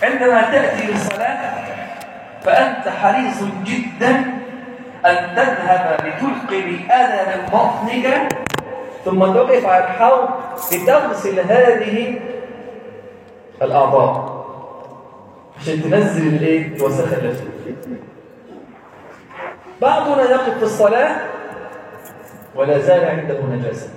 عندما تأتي للصلاة فأنت حريص جدا أن تذهب لتلقي الأذى من بطنك ثم تقف على الحوض لتغسل هذه الأعضاء عشان تنزل الايه الوساخه اللي فيه بعضنا يقف في الصلاه ولا زال عنده نجاسه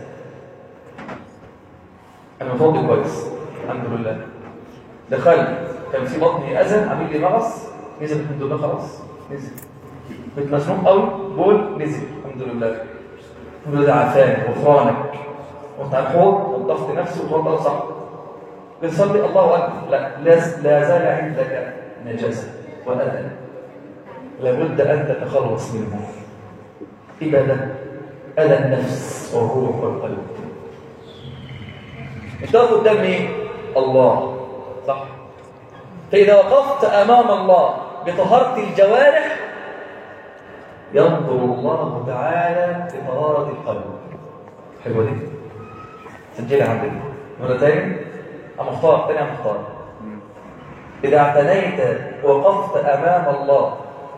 انا متوضي كويس الحمد لله دخلت كان في بطني اذى عامل لي مغص نزل الحمد لله خلاص نزل كنت مسموم قوي بول نزل الحمد لله الحمد لله عافاني غفرانك وانت على الحوض نظفت نفسي وتوضأ صح بنصلي الله أكبر لا لا زال عندك نجاسة وأذى لابد أن تتخلص منه إذا ده أذى النفس والروح والقلب انت قدام مين؟ الله صح فإذا وقفت أمام الله بطهارة الجوارح ينظر الله تعالى في طهارة القلب حلوة دي سجلها عندك مرة تاني أم اختار تاني أم اختار إذا اعتنيت وقفت أمام الله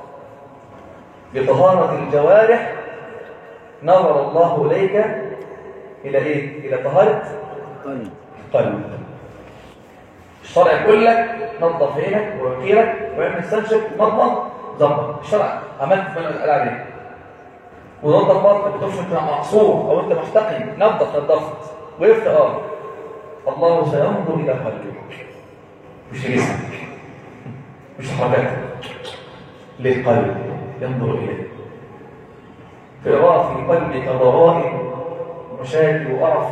بطهارة الجوارح نظر الله إليك إلى إيه؟ إلى طهارة القلب الشرع يقول لك نظف عينك ووكيلك واعمل استنشق مضمض ظبط الشرع عملت ما قال عليه ونظف بطنك بتمشي انت معصور او انت محتقن نظف نظفت وقفت اه الله سينظر الى قلبك مش جسمك مش حركتك للقلب ينظر اليه فيرى في قلبك ضرائب مشاكل وقرف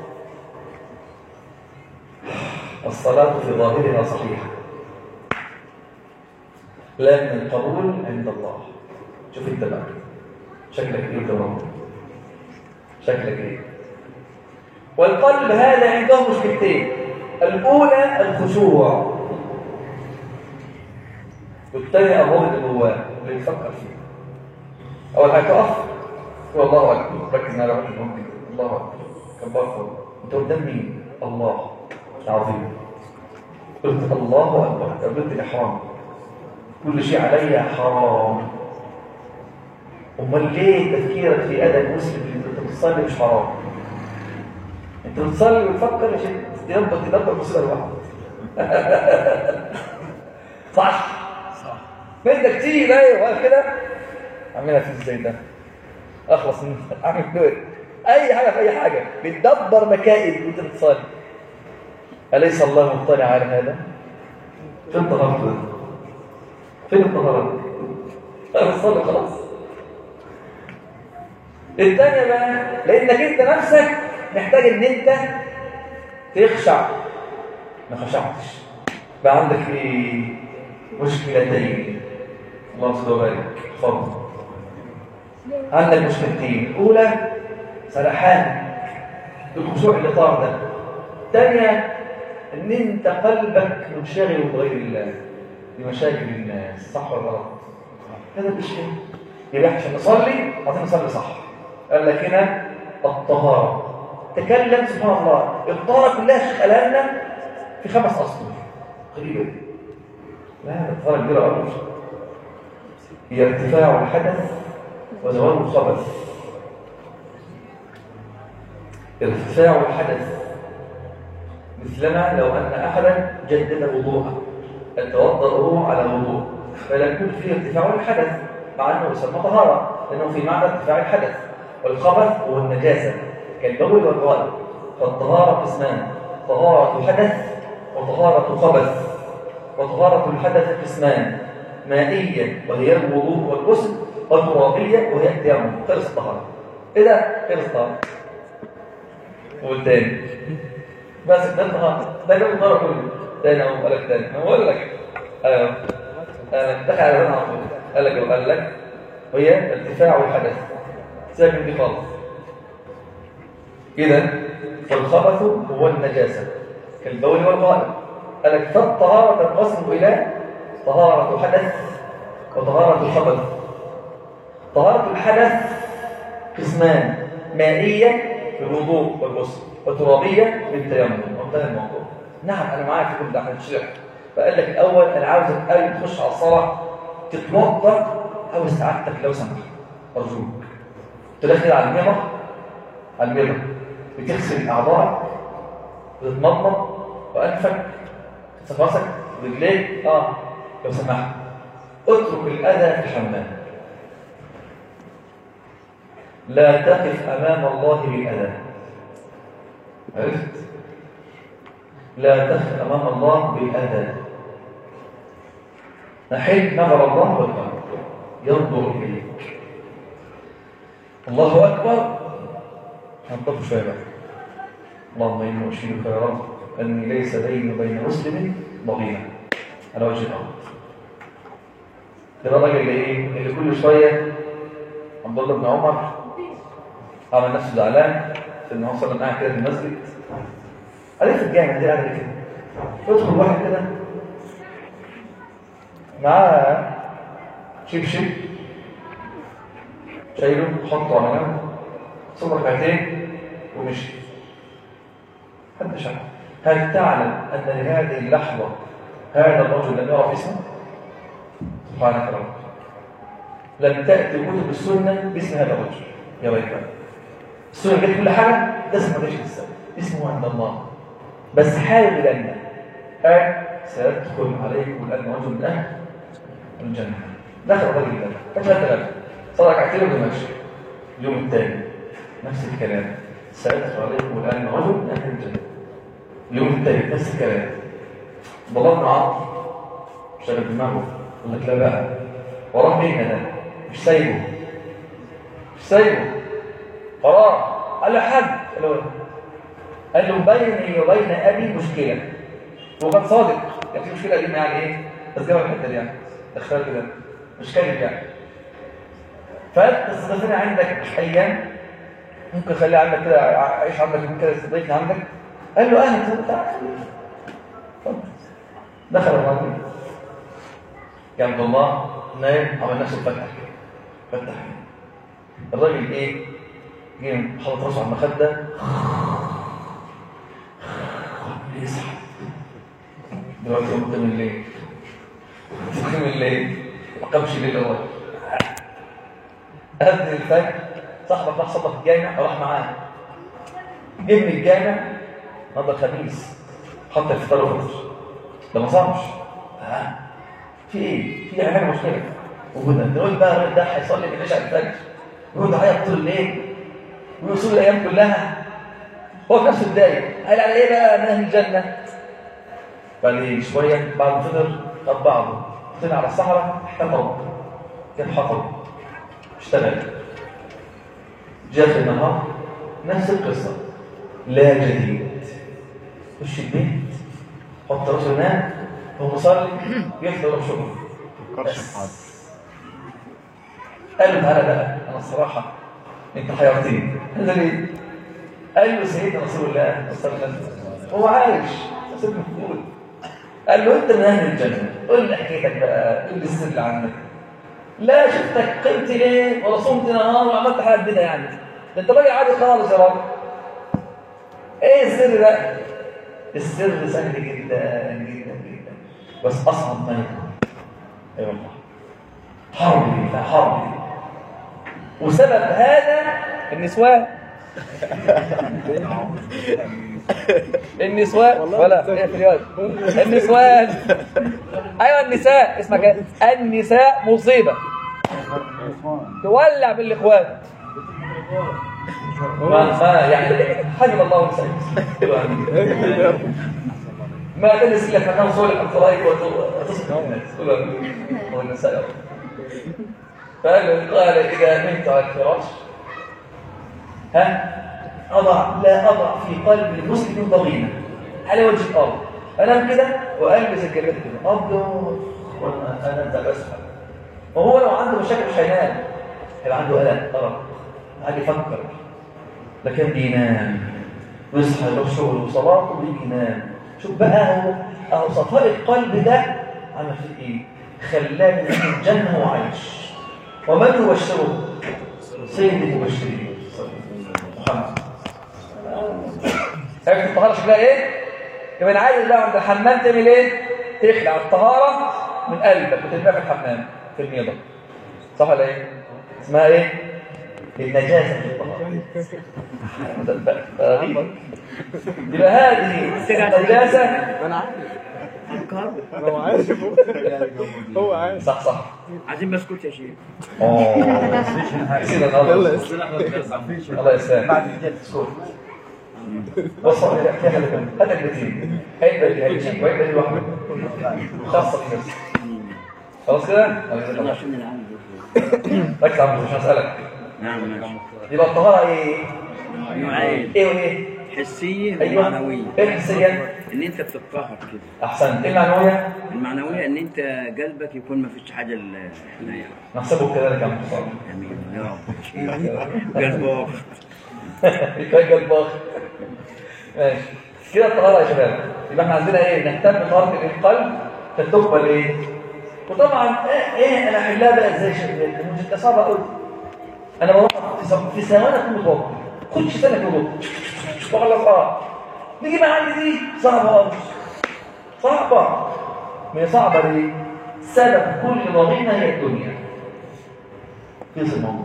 الصلاة في ظاهرها صحيحة لكن القبول عند الله شوف انت بقى شكلك ايه تمام شكلك ايه والقلب هذا عنده مشكلتين الاولى الخشوع والثانيه الرغبه اللي جواه اللي يفكر فيه اول حاجه تقف تقول الله اكبر ركز على وجه ممكن الله اكبر كبر انت قدام مين الله العظيم قلت الله اكبر قبلت الاحرام كل شيء علي حرام امال ليه تفكيرك في ادب المسلم اللي انت بتصلي مش حرام انت بتصلي وتفكر عشان تدبر تدبر مصيبه لوحدك صح صح بدك كتير ايوه كده اعملها في ازاي ده اخلص من اعمل دول اي حاجه في اي حاجه بتدبر مكائد وانت بتصلي اليس الله مطلع على هذا فين طهارته فين الطهارة انا بتصلي خلاص الثانيه بقى لانك انت نفسك محتاج ان انت تخشع ما خشعتش بقى عندك ايه مشكلتين الله سبحانه وتعالى اتفضل عندك مشكلتين الاولى سرحان الخشوع اللي طار ده الثانيه ان انت قلبك منشغل بغير الله بمشاكل الناس صح ولا غلط هذا الاشكال يبقى عشان نصلي عايزين نصلي صح قال لك هنا الطهاره تكلم سبحان الله الطهاره كلها قالها لنا في خمس اسطر غريبه دي لا الطهاره كبيره قوي هي ارتفاع الحدث وزوال الخبث ارتفاع الحدث مثلما لو أن أحدا جدد وضوءه توضأ وهو على وضوء فلا يكون فيه ارتفاع الحدث مع أنه يسمى طهارة لأنه في معنى ارتفاع الحدث والخبث هو النجاسة كالبول والغائب فالطهارة قسمان طهارة حدث وطهارة خبث وطهارة الحدث قسمان مائية وهي الوضوء والغسل وترابية وهي التيمم خلص الطهارة إيه ده؟ خلص الطهارة والتاني بس ده النهارده ده جاب النهارده كله تاني اهو قال لك تاني انا بقول لك ايوه دخل على بالنا على طول قال لك قال لك وهي ارتفاع الحدث ساكن دي خالص اذا فالخبث هو النجاسه كالبول والغائب قال لك فالطهاره تنقسم الى طهاره حدث وطهاره خبث طهاره الحدث قسمان مائيه بالوضوء والغسل وترابيه بالتيمم وانتهى الموضوع نعم انا معاك في كل ده هنشرح فقال لك الاول انا عاوزك قبل ما تخش على الصلاه تتوضا او سعادتك لو سمحت ارجوك تدخل على الميمه على الميمه بتغسل اعضائك بتتمضمض وانفك راسك ورجليك اه لو سمحت اترك الاذى في الحمام لا تقف امام الله بالاذى عرفت لا تقف امام الله بالاذى نحل نظر الله والقلب ينظر اليك الله اكبر هنطف شويه بقى اللهم اني اشهدك يا رب اني ليس بيني وبين مسلم ضغينه على وجه الارض ده الراجل اللي ايه اللي كل شويه عبد الله بن عمر عمل نفسه زعلان ان هو صلى معاه كده في المسجد قال في الجامع دي قاعده كده يدخل واحد كده معاه شبشب شايله حطه على جنب صلى ركعتين ومشي محدش عارف هل تعلم ان لهذه اللحظه هذا الرجل لم يعرف اسمه سبحانك رب لم تاتي كتب السنه باسم هذا الرجل يا ويلك السنه جت كل حاجه ده اسمه ليش لسه اسمه عند الله بس حاول لنا قال سيدخل عليكم الان رجل من اهل الجنه دخل الراجل ده فجاه ثلاثه صلى ركعتين ومشي اليوم الثاني نفس الكلام سيدخل عليكم الان رجل من اهل الجنه اليوم الثالث نفس الكلام ضربنا عقل شغل دماغه قال لك لا بقى وراه مين ده مش سايبه مش سايبه قرار قال له حد قال له قال له بيني وبين ابي مشكله وكان صادق كان في مشكله قديمه يعني ايه بس جاب الحته دي يعني دخلها كده مش كذب يعني فتستضيفني عندك ايام ممكن خليها عندك كده عيش عندك كده استضيفني عندك قال له اهلا تعال دخل الراجل يا عبد الله نايم عمل نفسه فتح فتح الراجل ايه جه حاطط راسه على المخده يصحى دلوقتي قمت من الليل قمت من الليل ما قامش الليل اول اذن الفجر صاحبك راح صلى في الجامع راح معاه جه من الجامع النهارده الخميس حط الفطار وفطر ده ما صامش ها في ايه في حاجه مشكله وجودها نقول بقى الراجل ده هيصلي من العشاء الفجر يقعد يعيط طول الليل ويصول الايام كلها هو في نفسه اتضايق قال على ايه بقى من اهل الجنه بعد شويه بعد ما فطر خد بعضه طلع على الصحراء احتفظ كان حفظ اشتغل جاء في النهار نفس القصه لا جديد خش البيت حط راسه ينام هو مصلي يفطر يروح شغله قال له تعالى بقى انا الصراحه انت حيرتني هذا ليه؟ قال له سيدنا رسول الله صلى الله عليه وسلم هو عايش سيدنا مقبول قال له انت من اهل الجنه قول لي حكايتك بقى قول لي السر اللي عندك لا شفتك قمت ليه ولا صمت نهار وعملت حاجه كده يعني ده انت راجل عادي خالص يا راجل ايه السر ده السر سهل جدا جدا جدا بس اصعب ما يكون اي أيوة والله حرب دي حرب دي وسبب هذا النسوان النسوان ولا ايه في اليد النسوان ايوه النساء اسمها كده النساء مصيبه تولع بالاخوان ما ما يعني حجم الله ونسأل ما تجلس الا فكان صولك عن طرائق وتصدق الناس والنساء يا رب فقال قال اذا نمت على الفراش ها أضع لا أضع في قلب المسلم ضغينة على وجه الأرض أنام كده وألبس الكلمات كده أبيض وأنا أنا أنت بسحب وهو لو عنده مشاكل مش هينام هيبقى عنده قلق أرق قاعد يفكر لكن بينام ويصحى يروح شغله وصلاته ويجي ينام شوف بقى هو أهو صفاء القلب ده عمل فيه إيه؟ خلاه من أهل الجنة وعايش ومن يبشره؟ سيد المبشرين محمد عرفت الطهاره شكلها ايه يبقى انا عايز بقى عند الحمام تعمل ايه تخلع الطهاره من قلبك وترميها في الحمام في الميضه صح ولا ايه اسمها ايه النجاسه في الطهاره غريبه يبقى هذه النجاسه انا هو عارف هو عارف صح صح عايزين بسكوت يا شيخ اه كده يلا غلط الله يسلمك بعد اسكت بص هات الاثنين هيبقى اللي هيجي وهيبقى اللي لوحده خاصه بنفسك خلاص كده عشان العالم ركز يا عبد مش هسالك نعم ماشي يبقى الطهاره ايه نوعين ايه وايه حسية ايوه ومعنوية ايه الحسيه ان انت بتتطهر كده احسنت ايه المعنويه المعنوية ان انت قلبك يكون ما فيش حاجة ل- لا نحسبه كذلك يا عم مصطفى امين يا رب قلب واقف يفجر الباخر ماشي كده الطهارة يا شباب يبقى احنا عندنا ايه نهتم بطهارة القلب فتقبل ايه وطبعا ايه, إيه انا احلها بقى ازاي شباب مش صعبة قوي انا بروح في سو- في ثواني اكون متوضى خدش سنة وضوء وخلص اه نيجي بقى عندي دي صعبة قوي صعبة ما هي صعبة ليه؟ سبب كل ضغينة هي الدنيا في الموضوع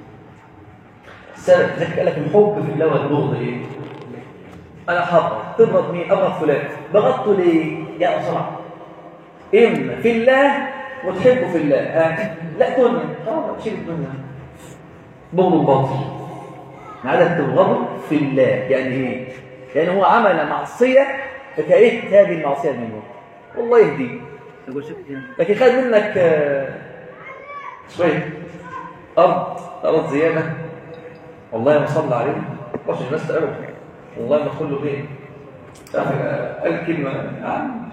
السبب ذلك قال لك الحب في الله والبغض ايه انا حب تبغض مين ابغض فلان بغضته ليه يا اسرع اما في الله وتحبه في الله ها لا دنيا خلاص شيل الدنيا بغض الباطل ما عدا تبغضه في الله يعني ايه يعني هو عمل معصيه فكرهت هذه المعصيه منه والله يهديه تقول سكت يعني لكن خد منك آه، شويه ارض ارض زياده والله ما صلى عليه مش الناس تقرب والله ما تدخل له بيت تعرف آه، قال كلمه يا عم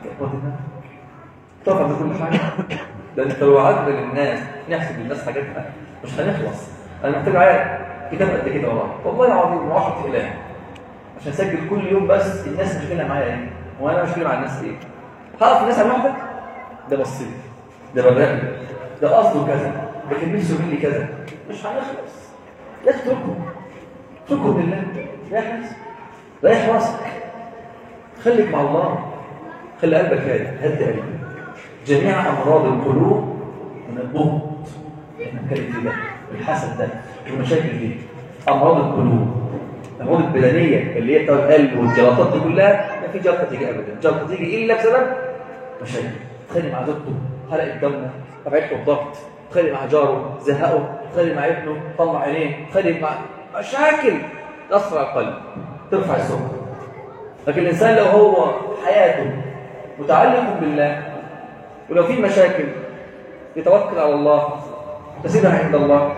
طبعا بكل حاجه ده انت لو وعدنا للناس نحسب للناس حاجاتها مش هنخلص انا محتاج معايا كتاب قد كده والله والله العظيم 10 اقلام عشان اسجل كل يوم بس الناس مشكله معايا ايه وانا مشكله مع الناس ايه هعرف الناس على واحدك ده بسيط ده ببرأ ده قصده كذا ده كان نفسه مني كذا مش هنخلص لا تتركه اتركه لله ريح نفسك ريح راسك خليك مع الله خلي قلبك هادي هدي قلبك جميع امراض القلوب من البغض احنا بنتكلم في ده الحسد ده والمشاكل دي امراض القلوب الامراض البدنيه اللي هي بتاع القلب والجلطات دي كلها ما في جلطه تيجي ابدا جلطه تيجي الا بسبب مشاكل تخلي مع زوجته حرق دمه رفعت له الضغط تخلي مع جاره زهقه تخلي مع ابنه طلع عينيه تخلي مع مشاكل تأثر على القلب ترفع السكر لكن الإنسان لو هو حياته متعلق بالله ولو في مشاكل يتوكل على الله تسيبها عند الله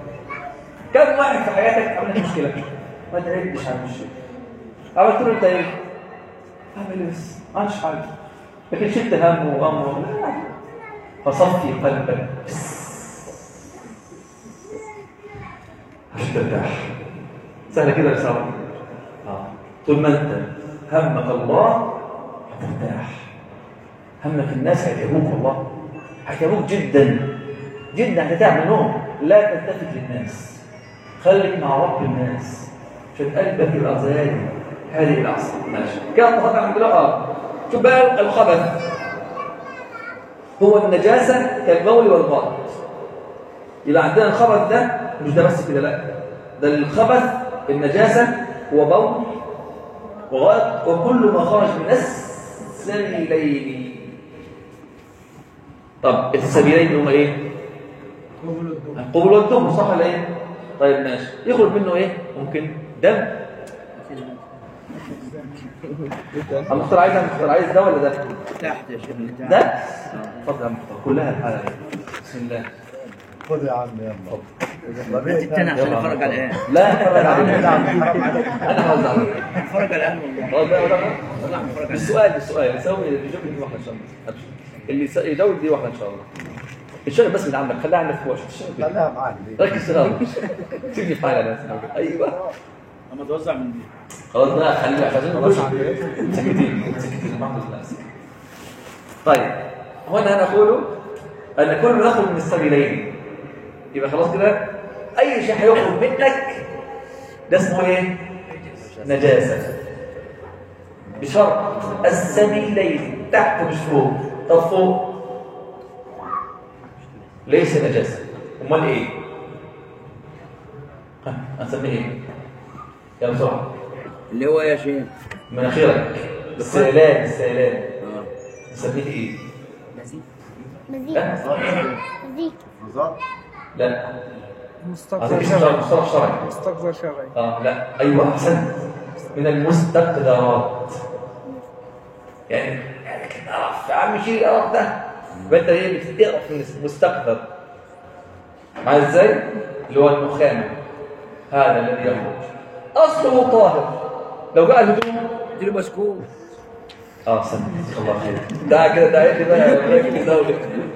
كم واحد في حياتك عمل لك مشكلة ما تعبتش عن المشكلة عملت له انت ايه؟ اعمل ايه بس؟ ما عملتش حاجة لكن شلت هم وغم لا فصفي قلبك عشان ترتاح سهلة كده يا صاحبي اه طول ما انت همك الله هترتاح همك الناس هيتعبوك والله هيتعبوك جدا جدا هتتعب منهم لا تلتفت للناس خليك مع رب الناس عشان قلبك يبقى زي هذه الاعصاب ماشي كده اتفقنا الحمد لله اه شوف بقى الخبث هو النجاسه كالبول والغائط يبقى عندنا الخبث ده مش ده بس كده لا ده الخبث النجاسه هو بول وغائط وكل ما خرج من السبيلين طب السبيلين هما ايه القبول والدم صح ولا ايه طيب ماشي يخرج منه ايه ممكن دم المختار عايز المختار عايز ده ولا ده تحت يا شيخ اللي تحت ده اتفضل يا مختار كلها الحاله دي بسم الله خد يا عم يلا التاني عشان اتفرج على الايه لا اتفرج عليه انا هوزع عليك اتفرج على الايه والله خلاص بقى ولا والله هتفرج على بالسؤال بالسؤال يساوي يجاوب دي واحده ان شاء الله أبشر. اللي يس- يجاوب دي واحده ان شاء الله الشغل بس من عندك خليها عندك في وقت الشغل كده. خليها معاك دي ركز في الأمر. سيبني في حالي انا ايوه اما توزع من دي خلاص بقى خلينا عايزين نقول سكتين سكتين الحمد لله طيب هنا انا اقول ان كل يخرج من السبيلين يبقى خلاص كده اي شيء هيخرج منك ده اسمه ايه نجاسه بشرط السبيلين تحت مش فوق طب فوق ليس نجاسة امال ايه ها، هنسميه ايه يا بسرعة اللي هو يا شيخ مناخيرك السيلان السيلان اه نسميه ايه مزيد لا مزيد رزاق لا مستقذر هذا اسم شرعي مصطلح شرعي مستقذر شرعي اه لا ايوه احسنت من المستقدرات يعني يعني كده اعرف يا عم شيل القرف ده يبقى انت ايه بتقرف من المستقدر معايا ازاي؟ اللي هو النخامه هذا الذي يخرج اصله طاهر لو جاء الهدوم اديله بسكوت اه سنة الله خير ده كده ده عيد بقى راجل دولة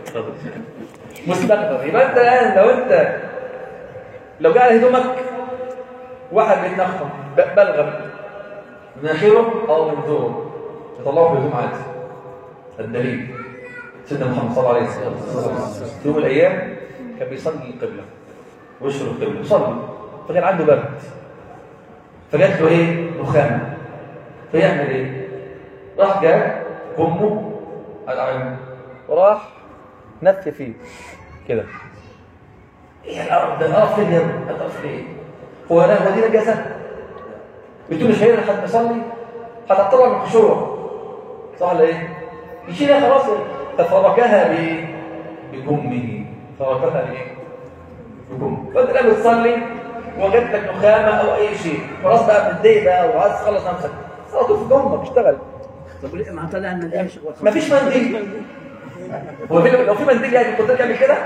مستقبل يبقى انت الان لو انت لو جاء هدومك واحد بيتنخم ب- بلغم من اخره او من دوره يطلعه في الهدوم عادي الدليل سيدنا محمد صلى الله عليه وسلم في يوم من الايام كان بيصلي القبله وشه القبله يصلي فكان عنده برد فجات له ايه نخامه فيعمل ايه راح جاب امه على عينه وراح نف فيه كده ايه الارض ده الارض فين يا ابني الارض فين هو انا هو دي نجاسه بتقول مش هيقدر حد يصلي هتطلع من الخشوع صح ولا ايه يشيلها خلاص ففركها ب بكمه فركها بايه بكمه فانت الان بتصلي وجدت لك نخامه او اي شيء خلاص بقى متضايق بقى وعايز تخلص نفسك صلاه في كمك اشتغل طب ليه ما طلع لنا ليه شغل ما فيش منديل هو في لو في منديل يعني كنت تعمل كده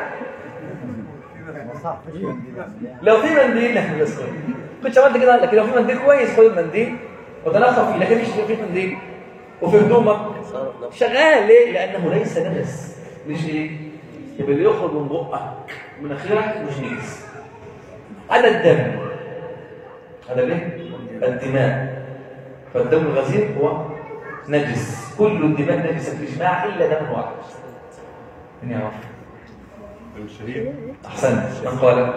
لو في منديل نحن بس كنت عملت كده لكن لو في منديل كويس خد المنديل وتنخف فيه لكن مش في منديل وفي هدومك شغال ليه؟ لانه ليس نجس مش ايه؟ يبقى اللي يخرج من بقك من مناخيرك مش نجس على الدم هذا ليه؟ الدماء فالدم الغزير هو نجس كل الدماء نجسة بالإجماع إلا دم واحد من يعرف الشهيد أحسنت من قال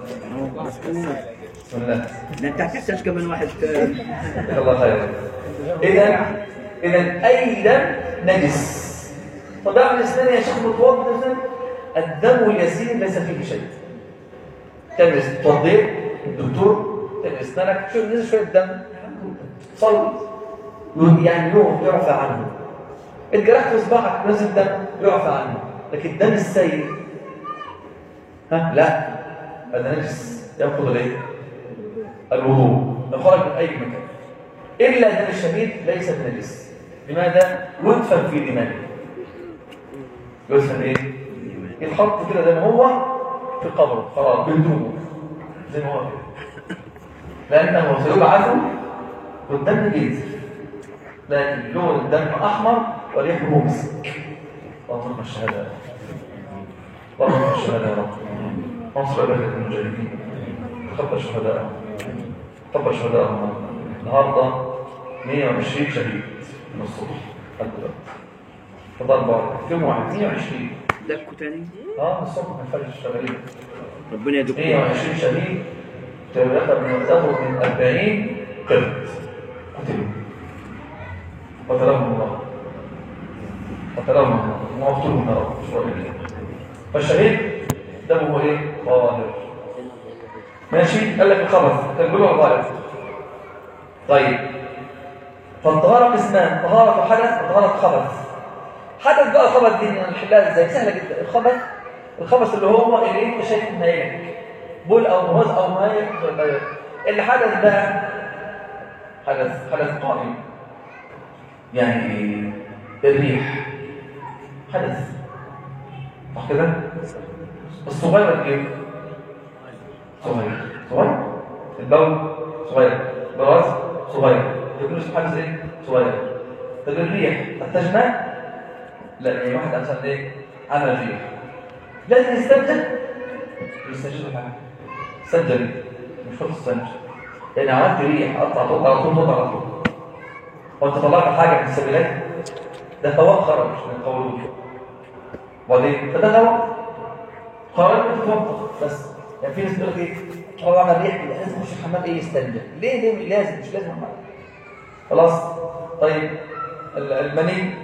بسم الله ده انت هتحتاج كمان واحد تاني جزاك الله خيرا إذا إذا أي دم نجس طب اعمل اسنان يا شيخ متوضى اسنان الدم اليسير ليس فيه شيء تعمل توضيت الدكتور تعمل اسنانك شوف نزل شويه دم صلي يعني يوم يعفى عنه اتجرحت اصبعك نزل دم يعفى عنه لكن الدم السيء ها لا هذا نجس ينقض الايه الوضوء لو خرج من اي مكان الا الدم الشديد ليس بنجس لماذا يدفن في دماغه يدفن ايه يتحط كده زي ما هو في قبره خلاص بهدومه زي ما هو كده لانه سيبعث والدم جيزر لكن لون الدم احمر وريحه مسك اللهم الشهاده اللهم الشهاده يا رب انصر عبادك المجاهدين تقبل شهداءهم تقبل شهداءهم النهارده 120 شهيد من الصبح لحد دلوقتي فضل بعض في يوم واحد 120 دكوا تاني اه الصبح ما ينفعش شغالين ربنا يدكوا 120 شهيد تبقى من تاخد من 40 قرد قتلوا قتلهم الله قتلهم الله وقتلهم يا رب مش راجل فالشهيد دمه ايه؟ طاهر ماشي قال لك الخبث تنقلوا الغائب طيب فالطهارة قسمان طهارة حدث وطهارة خبث حدث بقى الخبث دي نحلها ازاي سهلة جدا الخبث الخبث اللي هو اللي انت شايفه من عينك بول او موز او ماء اللي حدث بقى حدث حدث قائم يعني الريح حدث صح كده الصغير ايه صغير صغير البول صغير براز صغير يكون اسمه حدث ايه صغير طب الريح تحتاج ماء لا يعني واحد مثلا ايه عمل ريح لازم يستنجد يستنجد حاجه استنجد مش فاضي استنجد يعني عملت ريح اطلع طول على طول طول على طول وانت طلعت حاجه من السبيلات ده هواء خرج من القولون وبعدين فده هواء خرج تتوضا بس يعني في ناس بتقول لك ايه هو عمل ريح لازم يخش الحمام ايه يستنجد ليه ليه لازم مش لازم عمل خلاص طيب ال- المني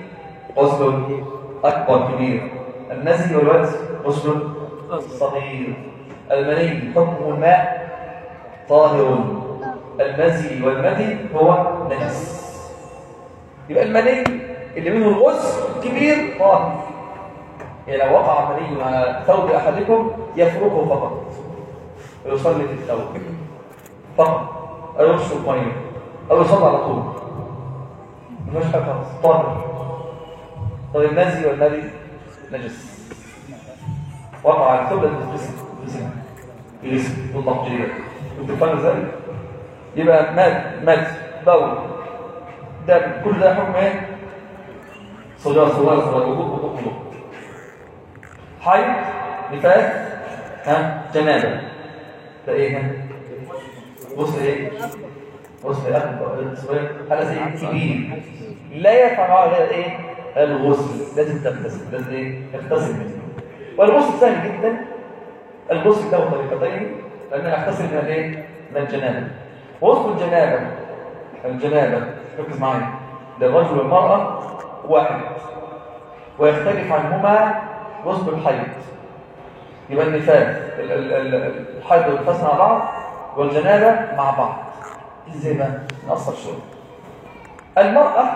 غسل أكبر كبير المزي والوجه غسل صغير المني حكم الماء طاهر المزي والمدي هو نجس يبقى المني اللي منه الغسل كبير طاهر يعني لو وقع مني على ثوب أحدكم يفرقه فقط ويصلي في الثوب فقط أو يشرب ميه أو يصلي على طول مفيش حاجة خالص طاهر طب المزي والمدي نجس وقع على الثوب لازم تغسل تغسل يغسل تطلق جيدا انت فاهم ازاي؟ يبقى مات مات بول دم كل ده حكم ايه؟ صلاة صلاة صلاة وضوء وضوء وضوء حيض نفاس ها جنابة ده ايه ها؟ بص ايه؟ بص ايه حدث ايه؟ كبير لا يفعل غير ايه؟ الغسل لازم تغتسل لازم ايه؟ تغتسل منه والغسل سهل جدا الغسل له طريقتين لان اغتسل من الايه؟ من الجنابه غسل الجنابه الجنابه ركز معايا للرجل والمراه واحد ويختلف عنهما غسل الحيض يبقى النفاس ال- ال- ال- الحيض والنفاس مع بعض والجنابه مع بعض ازاي بقى نقصر شويه المراه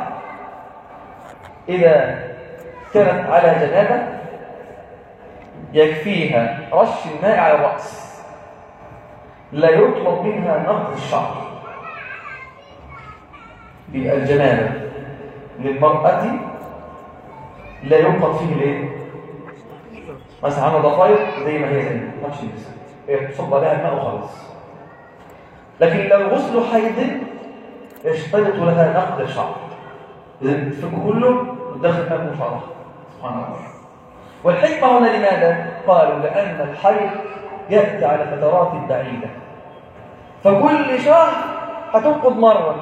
اذا كانت على جنابه يكفيها رش الماء على الراس لا يطلب منها نقض الشعر يبقى الجنابه للمراه لا ينقض فيه الايه مثلا عندها ضفاير زي ما هي زي ما تمشي هي تصب عليها الماء وخلاص لكن لو غسل حيض يشترط لها نقد الشعر اذا الفك كله داخل ماء شعرها سبحان الله والحكمه هنا لماذا قالوا لان الحيض ياتي على فترات بعيده فكل شهر هتنقض مره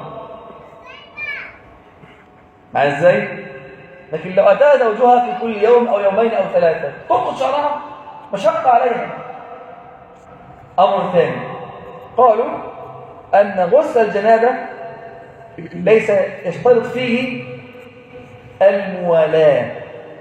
مع ازاي لكن لو اتاها زوجها في كل يوم او يومين او ثلاثه تنقض شعرها مشقه عليها امر ثاني قالوا ان غسل الجنابه ليس يشترط فيه الموالاه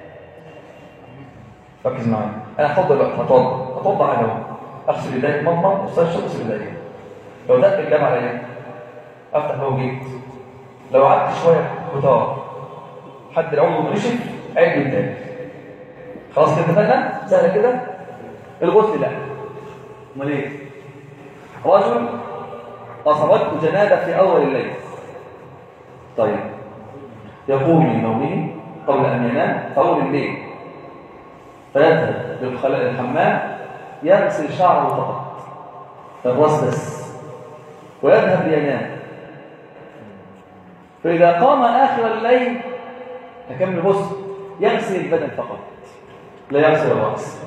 ركز معايا انا هفضل دلوقتي هتوضا هتوضا انا اهو اغسل ايدي ماما واستنشق اغسل ايدي لو دق الجامع عليا افتح لو جيت لو قعدت شويه كتار حد العضو نشف عيد من تاني خلاص كده اتفقنا سهله كده الغسل لا امال ايه رجل اصابته جنابه في اول الليل طيب يقوم من نومه قبل ان ينام في اول الليل فيذهب للخلاء الحمام يغسل شعره فقط الراس بس ويذهب لينام فإذا قام آخر الليل يكمل غسل يغسل البدن فقط لا يغسل الرأس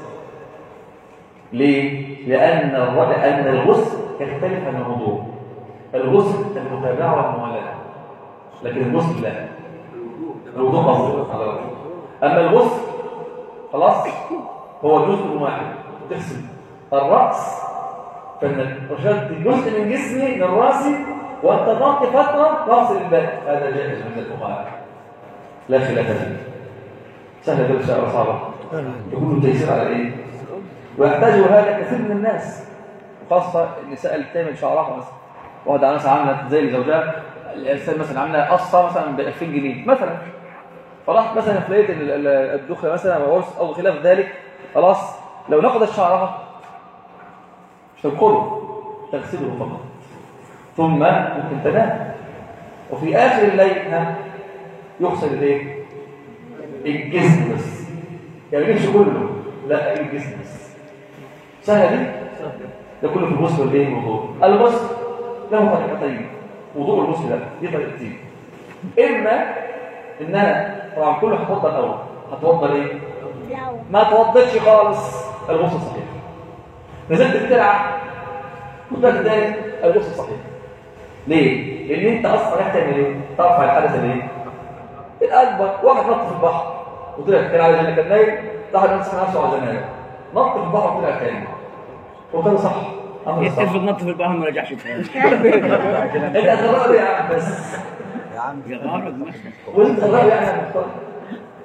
ليه؟ لأن الر- لأن الغسل يختلف عن الوضوء الغسل المتابعة والموالاة لكن الغسل لا الوضوء مفروض على الرجل أما الغسل خلاص هو جزء واحد تغسل الرأس فإن رشدت جزء من جسمي من راسي وأنت تغطي فترة تغسل الباقي هذا جائز عند الفقهاء لا خلاف فيه سهل ده بشيء صعبة يكون التيسير على ايه ويحتاج هذا كثير من الناس وخاصة النساء اللي بتعمل شعرها مثلا واحدة مثلا عاملة زي زوجها الإنسان مثلا عاملة قصة مثلا ب 2000 جنيه مثلا فراح مثلا في ليلة ال- ال- الدخلة مثلا أو عرس أو خلاف ذلك خلاص لو نقضت شعرها مش تنقضه تغسله فقط ثم ممكن تنام وفي آخر الليل ها يغسل الايه الجسم بس يعني مش كله لا الجسم بس سهله دي ده كله في الغسل والايه الوضوء الغسل له طريقتين وضوء الغسل ده دي طريقتين اما ان انا طبعا كله هتوضى الاول هتوضى ليه الأول ما توضتش خالص الغسل صحيح نزلت بتلعب وده تاني الغسل صحيح ليه؟ لان انت اصلا رايح تعمل ايه؟ ترفع الحدث الايه؟ الاكبر واحد نط في البحر وطلع كان على جنة كان نايم راح يمسح نفسه على جنة نط في البحر وطلع تاني وكان صح امر صح افرض نط في البحر ما رجعش تاني انت غرقت يا عم بس يا غارب مثلا وانت غرقت يعني يا مختار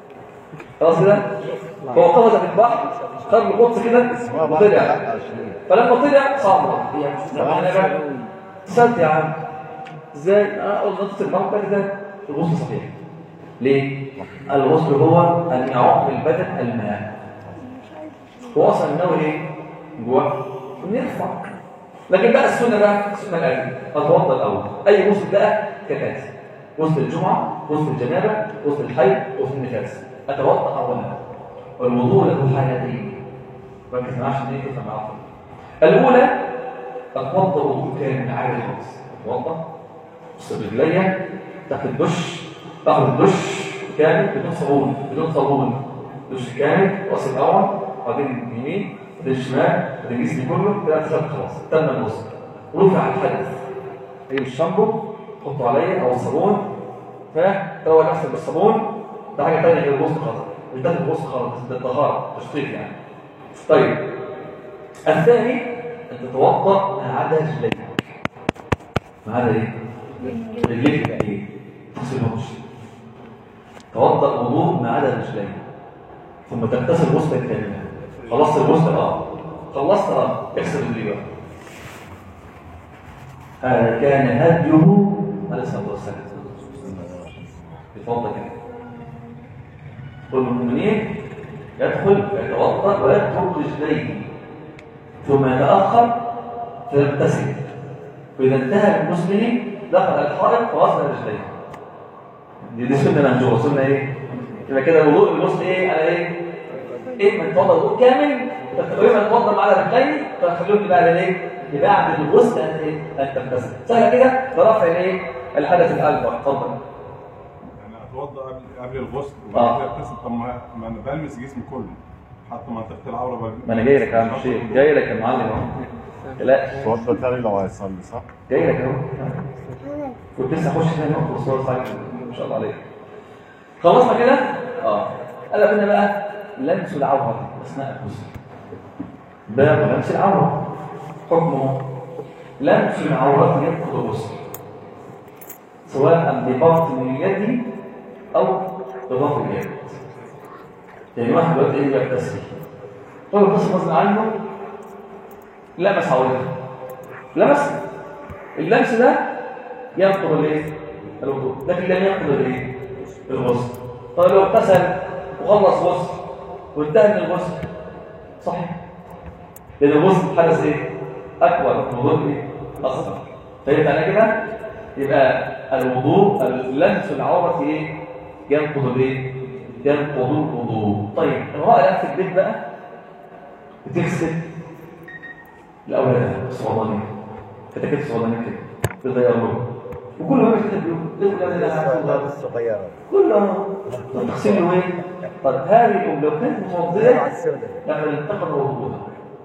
خلاص كده هو قفز في البحر خد له غطس كده وطلع فلما طلع صعب يعني سألت يا عم ازاي انا اقول نقطة البحر كده الغسل صحيح ليه؟ الغسل هو ان يعم البدن الماء هو اصلا النوى ايه؟ جوه نرفع لكن بقى السنه بقى السنه الاول اتوضا الاول اي غسل بقى كالاتي غسل الجمعه غسل الجنابه غسل الحيض غسل النفاس اتوضا اولا والوضوء له حالتين ركز معايا عشان ايه تفهم معاك الاولى اتوضا وضوء كامل عادي خالص اتوضا اغسل رجليا تحت الدش تاخد الدش كامل بدون صابون بدون صابون دش كامل غسل الاول بعدين يمين بعدين شمال بعدين جسمي كله كده اتغسل خلاص تم الغسل رفع الحدث ايه الشامبو حطه عليا او الصابون فهو نفسك بالصابون ده حاجه ثانيه غير الغسل خالص مش ده الغسل خالص ده الطهاره تشطيب يعني طيب الثاني ان تتوضا ما عدا رجليك ما عدا ايه؟ رجليك يعني ايه؟ تغسلهمش توضا وضوء ما عدا رجليك ثم تغتسل غسلا كاملا خلصت الغسل اه خلصت اه اغسل رجليك بقى هذا كان هديه عليه الصلاه والسلام بفضل كده كل المؤمنين يدخل يتوضا ويدخل رجليه ثم يتاخر فيغتسل فاذا انتهى المسلم دخل الحائط فغسل رجليه دي دي سنه منجوره سنه ايه يبقى كده الوضوء الغسل ايه على ايه ايه من توضا وضوء كامل تقريبا توضا على رجلين فخليهم بقى على ايه بعد الغسل ان ايه ان تغتسل سهله كده لرفع الايه الحدث الاكبر اتفضل انا اتوضا قبل قبل الغسل آه. وبعد كده اغتسل طب ما ما انا بلمس جسمي كله حتى منطقه العوره بلمس ما انا جاي لك يا عم شيخ جاي لك يا معلم اهو لا توضى تاني لو هيصلي صح؟ جاي لك اهو كنت لسه اخش هنا نقطه الصور صحيح ما شاء الله عليك خلصنا كده اه قال لك هنا بقى لمس العوره اثناء الغسل باب لمس العوره حكمه لمس العورات ينقض الغسل سواء بباطن اليد او بظهر اليد يعني واحد دلوقتي ايه يغتسل طول الغسل غصب عنه لمس عورته لمس اللمس ده ينقض الايه الوضوء لكن لم ينقض الايه الغسل طيب لو اغتسل وخلص غسل وانتهى من الغسل صحيح لان الغسل حدث ايه اكبر من الوضوء ايه اصغر فهمت انا كده يبقى الوضوء لمس العوره ايه ينقض الايه ينقض الوضوء طيب المراه الان في البيت بقى بتغسل الاولاد الصغيرين فتكت صغيرين كده بيضيعوا وكل ما كده بيقول ليه ولا ده الصغيرة كله تغسل له ايه طب هذه الام لو كانت متوضئه لما انتقد وضوءها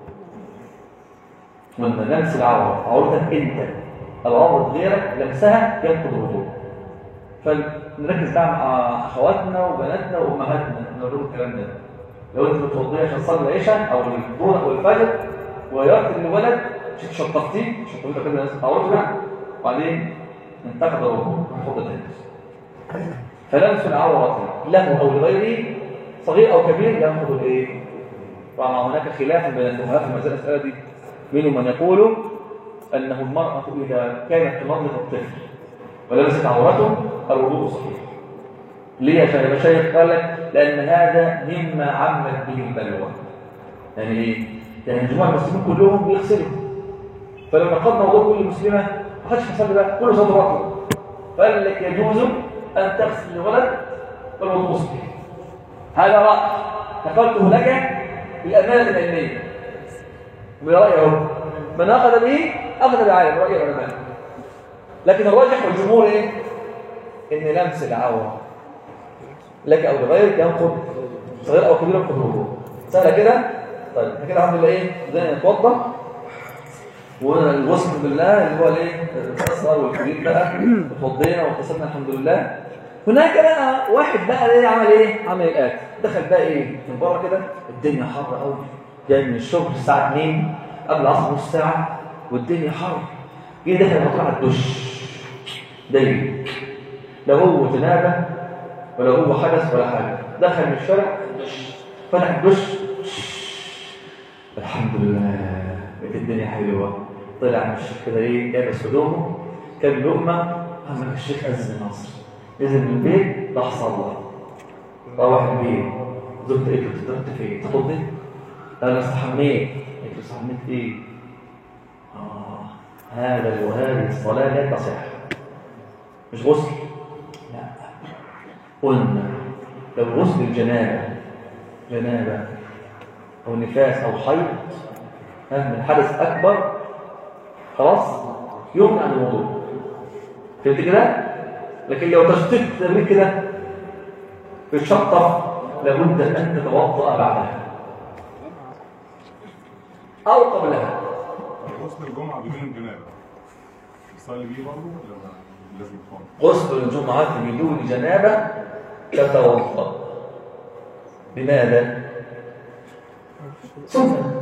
وانت لمس العوره عورتك انت او عوره غيرك لمسها ينقض الوضوء فنركز بقى مع اخواتنا وبناتنا وامهاتنا نقول لهم الكلام ده لو انت متوضيه عشان تصلي العشاء او الظهر او الفجر وغيرت الولد شطفتيه شطفتيه كده عورتك وبعدين انتقد الوضوء خد تاني فلمس العورة له أو لغيره صغير أو كبير يأخذ الإيه؟ طبعا هناك خلاف بين الفقهاء في مسألة المسألة دي منهم من يقول أنه المرأة إذا كانت تنظف الطفل ولمست عورته الوضوء صحيح ليه يا شيخ المشايخ قال لك لأن هذا مما عمت به البلوى يعني إيه؟ يعني جموع المسلمين كلهم بيغسلوا فلما قضنا وضوء كل مسلمة ما حدش حصل بقى كله صوت رطل فقال لك يجوز أن تغسل الولد والوضوء صحيح هذا رأي نقلته لك بالأمانة العلمية برأيه من أخذ به أخذ بعالم رأي العلماء لكن الراجح والجمهور إيه؟ إن لمس العورة لك أو لغيرك ينقض صغير أو كبير ينقض الوضوء سهلة كده؟ طيب احنا كده الحمد لله إيه؟ بدأنا نتوضأ والوصف بالله اللي هو الايه الاصغر والكبير بقى اتوضينا واغتسلنا الحمد لله هناك بقى واحد بقى ايه عمل ايه عمل الاتي دخل بقى ايه من بره كده الدنيا حر قوي جاي من الشغل الساعه 2 قبل العصر نص ساعه والدنيا حر جه دخل مطلع الدش ضيق لا هو جنابه ولا هو حدث ولا حاجه دخل من الشارع فتح الدش الحمد لله بقت الدنيا حلوه طلع من الشيخ كده ايه لابس هدومه كان لقمه عمل الشيخ أذن ناصر نزل من البيت راح صلى روح البيت زوجته قالت له انت فين؟ تفضي؟ قال انا استحميت قلت له استحميت ايه؟ اه هذا وهذه الصلاه لا تصح مش غسل لا قلنا لو غسل الجنابه جنابه او نفاس او حيض ها، من حدث اكبر خلاص يمنع من الوضوء فهمت كده لكن لو تشطيب تعمل كده بتشطف لابد ان تتوضا بعدها او قبلها غسل الجمعه بدون الجنابه يصلي بيه برضه ولا ما- لازم يتوضا غسل الجمعة بدون جنابة تتوضا لماذا؟ سنة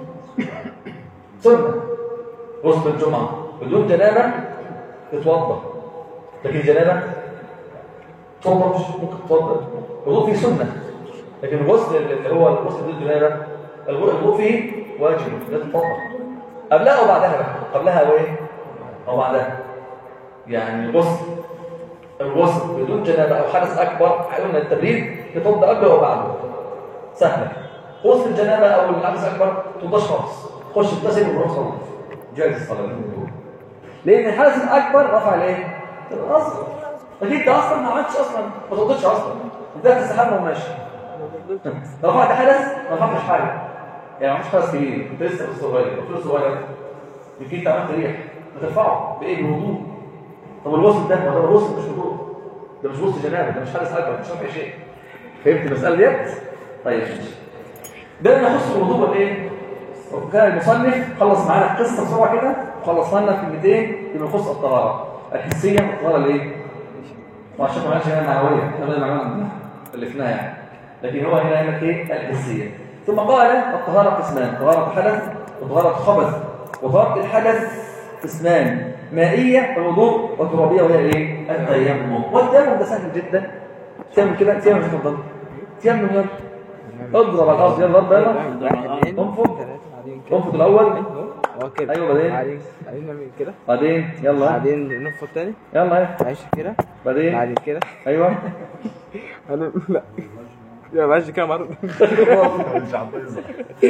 سنة غسل الجمعة بدون جنابة تتوضا لكن جنابة تتوضا مش ممكن تتوضا الوضوء فيه سنة لكن الغسل اللي هو الغسل بدون جنابة الوضوء فيه واجب لازم تتوضا قبلها او بعدها بقى قبلها او ايه؟ او بعدها يعني الغسل الغسل بدون جنابه او حدث اكبر قلنا التبريد يتوضا قبله او بعده سهله غسل الجنابه او الحدث الاكبر ما توضاش خالص خش اغتسل وروح صلي جاهز الصلاه لان الحدث الاكبر رفع الايه؟ الاصغر لكن انت اصلا ما عملتش اصلا ما توضيتش اصلا انت تستحمى وماشي رفعت حدث ما رفعتش حاجه يعني مش حدث كبير انت لسه في الصغير طفل صغير يمكن انت عملت ريح ما ترفعه بايه بالوضوء طب الوصل ده ما ده الوصل مش وضوء ده مش وصل جنابه ده مش حدث اكبر مش رفع شيء فهمت المساله ديت طيب ماشي ده اللي يخص الوضوء والايه وكان المصنف خلص معانا القصه بسرعه كده وخلص لنا كلمتين فيما يخص الطهاره الحسيه والطهاره الايه وعشان ما قالش هنا معنويه احنا بدنا معلومه الفناها يعني لكن هو هنا هنا ايه الحسيه ثم قال الطهاره قسمان طهاره حدث وطهاره خبث وطهاره الحدث قسمان مائيه الوضوء وترابيه وهي ايه التيمم والتيمم ده سهل جدا تعمل كده تيمم في الضل تيمم يلا اضرب على الارض يلا ضرب يلا انفض انفض الاول هو كده أيوة، بعدين؟ بعدين بعدين نعمل كده بعدين يلا بعدين ننفض تاني يلا ايه معلش كده بعدين بعدين كده ايوه انا لا يا معلش كده مرة مش حافظها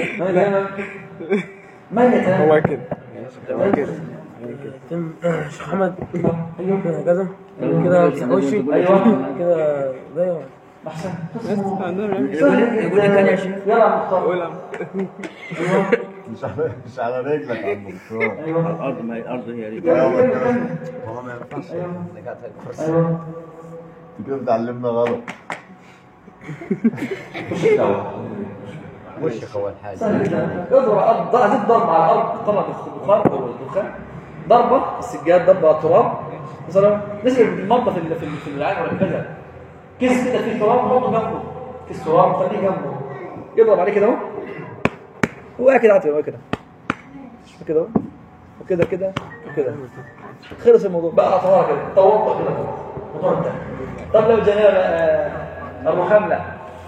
من يتنام هو كده هو كده شيخ محمد ايوه كده كذا كده وشي ايوه كده زي احسن يقول لك انا يا شيخ يلا يا مختار قول مش على مش على رجلك يا عم دكتور ايوه الارض ما هي الارض هي دي كمل كمل كمل هو ما ينفعش ايوه انت كده بتعلمنا غلط خش الاول وشك اول حاجه سهل جدا اضرب على الارض هتضرب ضرب على الارض طلع البخار او الدخان ضربه السجاد ضربه على التراب مثلا نزل المنطقه في ال- في ال- في العين ولا كذا كيس كده فيه تراب حطه جنبه كيس تراب خليه جنبه يضرب عليه كده اهو وقع كده عادي هو كده كده اهو وكده كده وكده خلص الموضوع بقى طهاره كده توضا كده موضوع انتهى طب لو جنابه آه، الرخام لا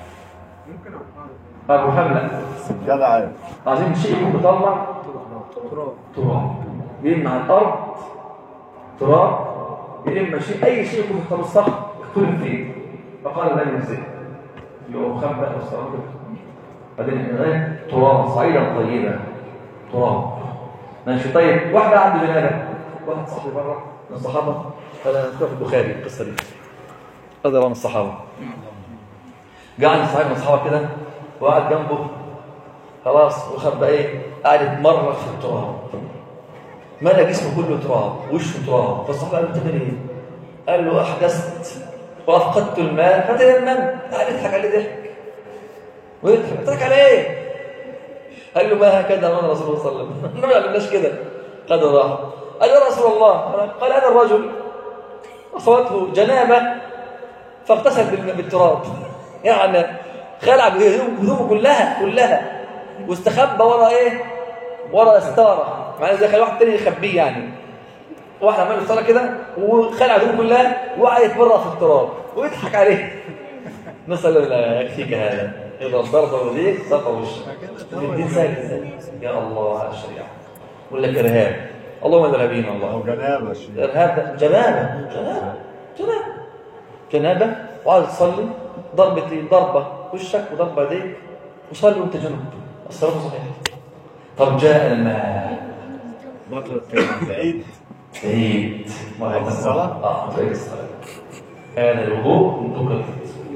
الرخام لا جدع عايزين شيء يكون بيطلع تراب تراب يا اما على الارض تراب يا اما شيء اي شيء يكون في الصخر يختلف فيه فقال لا يجزي يقوم خبأ والصراط بعدين ايه تراب صعيدا طيبا تراب ماشي طيب واحده عنده جنابه واحد صاحبي بره من الصحابه هذا مكتوب في البخاري القصه دي رضي الله عن الصحابه جاء عند صاحب من الصحابه كده وقعد جنبه خلاص وخد بقى ايه قاعد يتمرغ في التراب ملا جسمه كله تراب وشه تراب فالصحابه قال له انت ايه قال له احدثت وافقدت المال فتيمم قاعد يضحك عليه ضحك ويضحك يضحك على ايه قال له ما هكذا امر رسول الله صلى الله عليه وسلم النبي ما علمناش كده خد وراح قال يا رسول الله قال هذا الرجل اصابته جنابه فاغتسل بال- بالتراب يعني خلع هدومه هدومه كلها كلها واستخبى ورا ايه ورا ستاره معناه زي خلي واحد تاني يخبيه يعني واحد عمل ستاره كده وخلع هدومه كلها وقعد يتبرع في التراب ويضحك عليه نسأل ولا يكفيك هذا إذا ضرب وليك سقى وشك الدين سهل ازاي يا الله على الشريعة يقول لك إرهاب اللهم الإرهابيين او الله جنابه شيء الإرهاب ده جنابة جنابة جنابة جنابة وعايز تصلي ضربتين ضربة وشك وضربة يديك وصلي وانت جنب الصلاة صحيحة طب جاء الماء بطل التيمم بعيد عيد عيد الصلاة؟ اه عيد الصلاة هذا الوضوء انتقد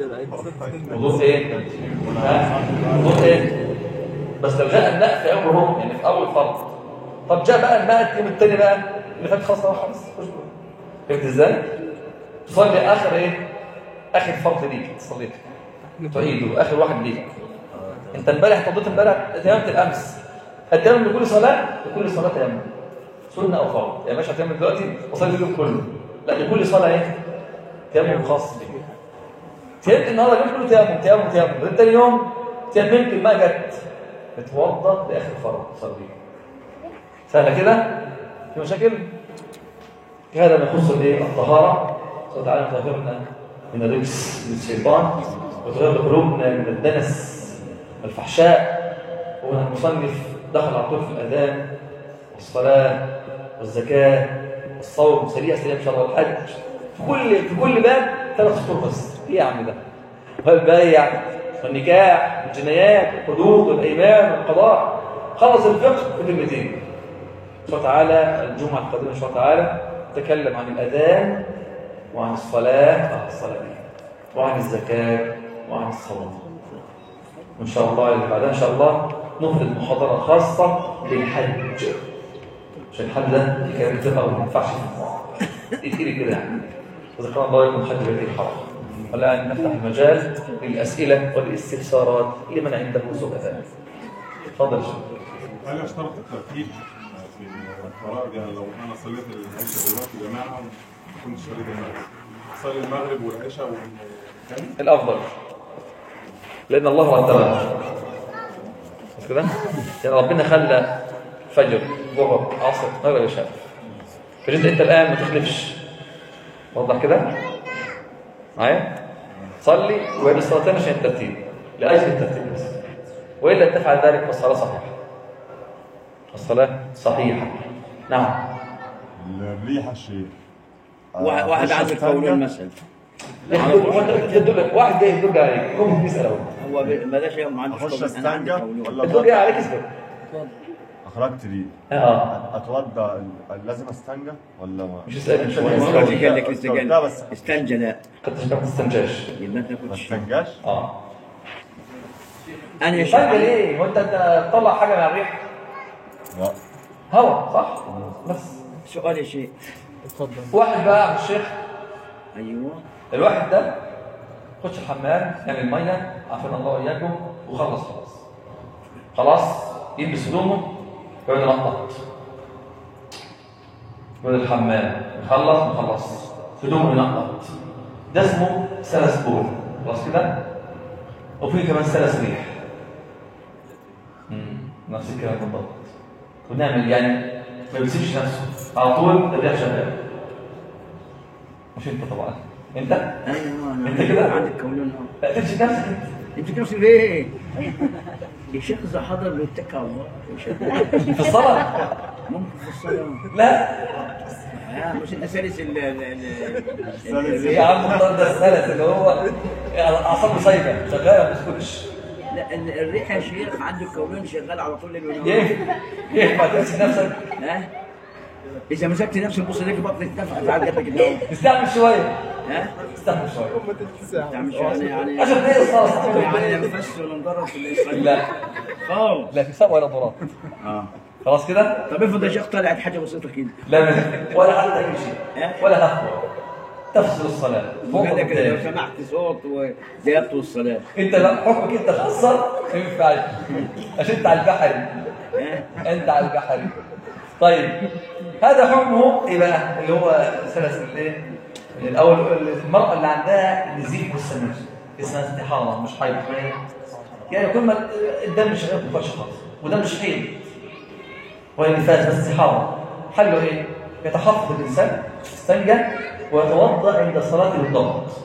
وضوء ايه؟ ها؟ وضوء ايه؟ بس لو جاء الماء في اول ركن يعني في اول فرض طب جاء بقى الماء اليوم الثاني بقى اللي فات خلاص راح خلاص خش جوه. فهمت ازاي؟ تصلي اخر ايه؟ اخر فرض ليك صليته تعيده اخر واحد ليك انت امبارح قضيت امبارح تيممت الامس التيمم لكل صلاه لكل صلاه تيمم سنه او فرض يعني مش هتيمم دلوقتي وصلي اليوم كله لا لكل صلاه ايه؟ تيمم خاص بيك تيممت النهارده اليوم كله تيمم تيمم تيمم بعدين تاني يوم تيممت الماء جت اتوضى لاخر فرض صلي سهله كده في مشاكل هذا ما يخص الايه الطهاره الله تعالى يطهرنا من الرجس من الشيطان ويطهر قلوبنا من الدنس والفحشاء وهنا المصنف دخل على طول في الاذان والصلاه والزكاه والصوم سريع سريع ان شاء الله والحج في كل في كل باب ثلاث سطور بس ايه يا عم ده والبيع والنكاح والجنايات والحدود والايمان والقضاء خلص الفقه في كلمتين ان شاء الله تعالى الجمعه القادمه ان شاء الله تعالى نتكلم عن الاذان وعن الصلاه آه، الصلاه دي وعن الزكاه وعن الصوم وان شاء الله اللي بعدها ان شاء الله نفرد محاضره خاصه للحج عشان الحج ده كان بتبقى ما ينفعش تقيل كده يعني وذكر الله يكون حج بيت الحرام والان نفتح المجال للاسئله والاستفسارات لمن عنده سؤال تفضل يا شيخ. هل يشترط الترتيب في الفرائض يعني لو انا صليت العشاء دلوقتي جماعه وما كنتش صليت المغرب صلي المغرب والعشاء والثاني الافضل لان الله رتبها مش كده يعني ربنا خلى فجر ظهر عصر مغرب عشاء فجيت انت الان ما تخلفش واضح كده معايا صلي وهذه الصلاتين عشان الترتيب لاجل الترتيب بس والا تفعل ذلك فالصلاه صحيحه الصلاه صحيحه نعم الريحه شيء واحد واحد عايز يقولون مثلا يدل واحد جاي يدل عليك قوم بيسال اهو هو ب- بلاش يوم ما عندوش اخش قولون. انا عندي استنجى قولون ولا الدور جاي أتوضأ؟ عليك اسكت اخرجت ريق اه اتوضا لازم استنجى ولا ما مش اسالني شويه هو اسكت. اللي قال لك لا، استجل بس- استنجى لا كنت ما تستنجاش يبقى انت ما كنتش استنجاش اه انا يا شيخ استنجى ليه هو انت انت تطلع حاجه من الريح لا هوا صح بس سؤال يا شيخ واحد بقى يا عم الشيخ ايوه الواحد ده خش الحمام يعمل الميه عافانا الله واياكم وخلص خلاص خلاص يلبس هدومه يقعد ينطط يقعد الحمام يخلص مخلص هدومه ينطط ده اسمه سلس بول خلاص كده وفي كمان سلس ريح مم، نفس الكلام بالضبط ونعمل يعني ما بيسيبش نفسه على طول الريح شغال مش انت طبعا انت ايوه انا انت كده؟ عندك قولون لا تمسك نفسك انت انت نفسك ليه؟ يا شيخ اذا حضر بيتكى على الله يا شيخ. في الصلاه ممكن في الصلاه لا آه، مش انت سالس ال ال- ال- السلس. يا عم اختار ده السلس اللي هو اعصابه سايبه شغاله ما بتسكتش لا ال- الريح يا شيخ عنده قولون شغال على طول الليل والنهار ينفع ينفع تمسك نفسك ها اذا مسكت نفسك بص لك بطنك تنفع تعال جنبك كده اهو استعمل شويه ها استعمل شويه تعمل شو يعني يعني عشان ايه الصلاه يعني لا نفس ولا نضرب في الاسرائيل لا خالص لا في سبب ولا ضراب اه خلاص كده طب افرض يا شيخ طلعت حاجه بسيطه كده لا ما- ولا حتى اي شيء ولا هفوه تفصل الصلاه فوق وقال لك لو وقدام. سمحت صوت وزيادة الصلاه انت لا حكمك انت خاصه ما ينفعش عشان انت على البحري ها انت على البحري طيب هذا حكمه ايه بقى اللي هو سلسل الايه الاول المراه اللي عندها نزيف والسمر اسمها استحاضه مش حيض يعني كل ما الدم مش غير خالص وده مش حيض وهي نفاس بس استحاضه حله ايه يتحفظ الانسان يستنجى ويتوضا عند الصلاه بالضبط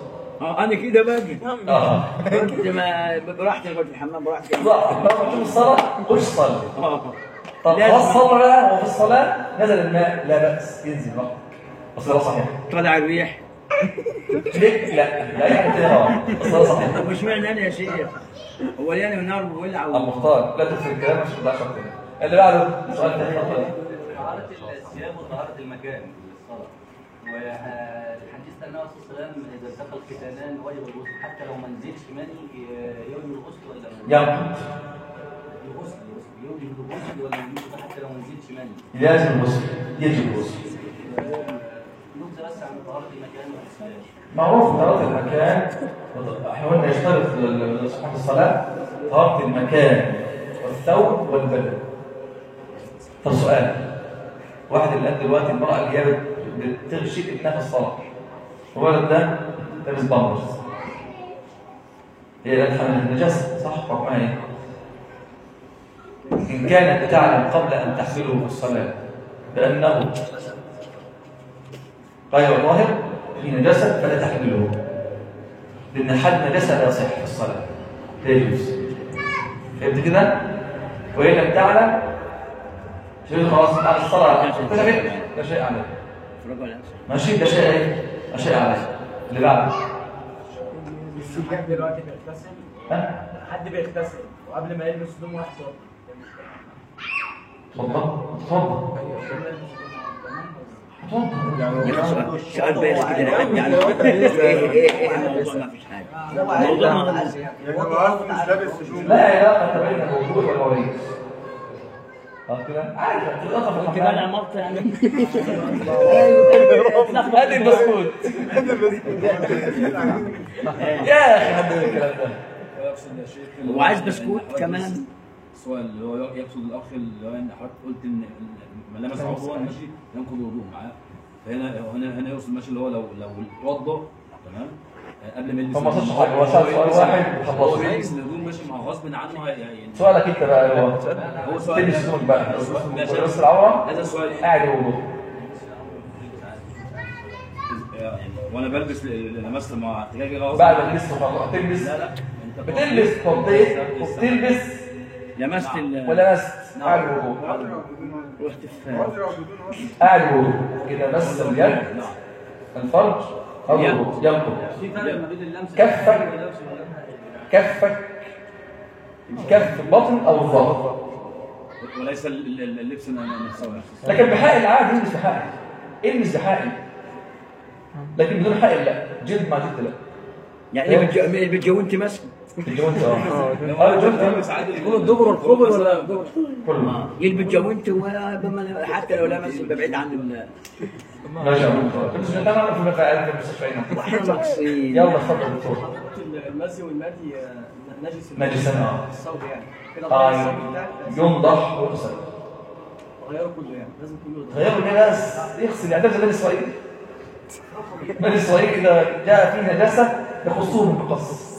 اه انا كده باجي اه كده ما براحتي اقعد في الحمام براحتي لا لما تقوم الصلاة خش صلي اه طب لازم. خلاص صلى بقى وفي الصلاة نزل الماء لا بأس ينزل بقى الصلاة صحيحة طلع الريح ليه؟ لا لا يعني كده الصلاة صحيحة طب مش معنى انا يا شيخ هو يعني النار بولع و- المختار لا تكفي الكلام مش تضيعش وقتنا اللي بعده سؤال تاني اتفضل. طهارة الثياب وطهارة المكان للصلاة والحديث عن النبي صلى الله عليه وسلم إذا التقى الختانان وجب الغسل حتى لو ما نزلش مني يوجب الغسل ولا ما ينقض الغسل يوجب الغسل ولا يوجب حتى لو ما نزلش مني لازم الغسل يجب الغسل نبذة بس عن طهارة المكان والإسلام معروف طهارة المكان احنا قلنا يشترط لصحة الصلاة طهارة المكان والثوب والبدن طب سؤال واحد الآن دلوقتي المرأة اللي هي بت- بتغشي ابنها في الصلاة الولد ده لابس بامبرز هي لا تحمل النجاسة صح حكمها ايه؟ إن كانت تعلم قبل أن تحمله في الصلاة بأنه غير ظاهر في نجاسة فلا تحمله لأن حد نجاسة لا يصح في الصلاة لا يجوز فهمت كده؟ وإن لم تعلم شيء خلاص بعد الصلاة كده فين؟ ده شيء عليه فرقوا الأنسى. ماشي ده شيء ايه؟ ده شيء عليه اللي بعده السجاد دلوقتي بيغتسل ها؟ حد بيغتسل وقبل ما يلبس هدوم واحد صوت اتفضل اتفضل اتفضل يا أخي سؤال- سؤال بايخ كده لحد يعني ايه ايه ايه الموضوع ما فيش حاجه الموضوع ما يعني هو مش لابس هدوم لا علاقة بين الوضوء والمواعيد اه كده عارف تتقطع في كنت انا الحمام عملت يعني هات البسكوت يا اخي حد من الكلام ده ويقصد يا شيخ وعايز بسكوت كمان السؤال اللي هو يقصد الاخ اللي هو انت حضرتك قلت ان ما لمس عضوا ماشي ينقض الوضوء معاه فهنا هنا هنا يقصد ماشي اللي هو لو لو اتوضى تمام آه، قبل ما يلبس هو ما الهدوم، صارش حاجة، هو سأل سؤال يلبس- واحد هو وخلص. بيلبس الهدوم ماشي مع غصب عنه هي- يعني سؤالك انت بقى هو هو سؤال تلبس هدومك بقى السؤال- ماشي. ولبس العورة هذا سؤال قاعد الوضوء يعني وانا بلبس ل- لمست مع احتكاكي غصب بعد ما تلبس خلاص تلبس لا لا انت بتلبس فضيت وبتلبس لمست ال ولمست قاعد الوضوء رحت في قاعد الوضوء إذا مس اليد الفرج أو الوضوء ينقض في فرق ما بين اللمس كفك كفك كف البطن أو الظهر وليس ال- ال- اللبس نفسه لكن بحائل عادي يلبس بحائل البس بحائل لكن بدون حائل لا جلد مع جلد لا يعني اللي بتجو- اللي بتجو انت ماسك الجوانت اه اه الجوانت يكون الدبر الخبر ولا الدبر كله يلبس جوانت ولا بما- حتى لو لمس يبقى بعيد عن ال ما شاء الله بس انا اعرف ان في المستشفيين واحنا ناقصين يلا اتفضل دكتور المزي والمادي نجس نجسا اه الصوت يعني كده اه غير الصوت بتاعك ينضح ويغسل غيره كله يعني لازم كله يتغير غيروا الناس يغسل يعني ده زي بني اسرائيل بني اسرائيل اذا جاء فيه نجاسه يخصوهم بقص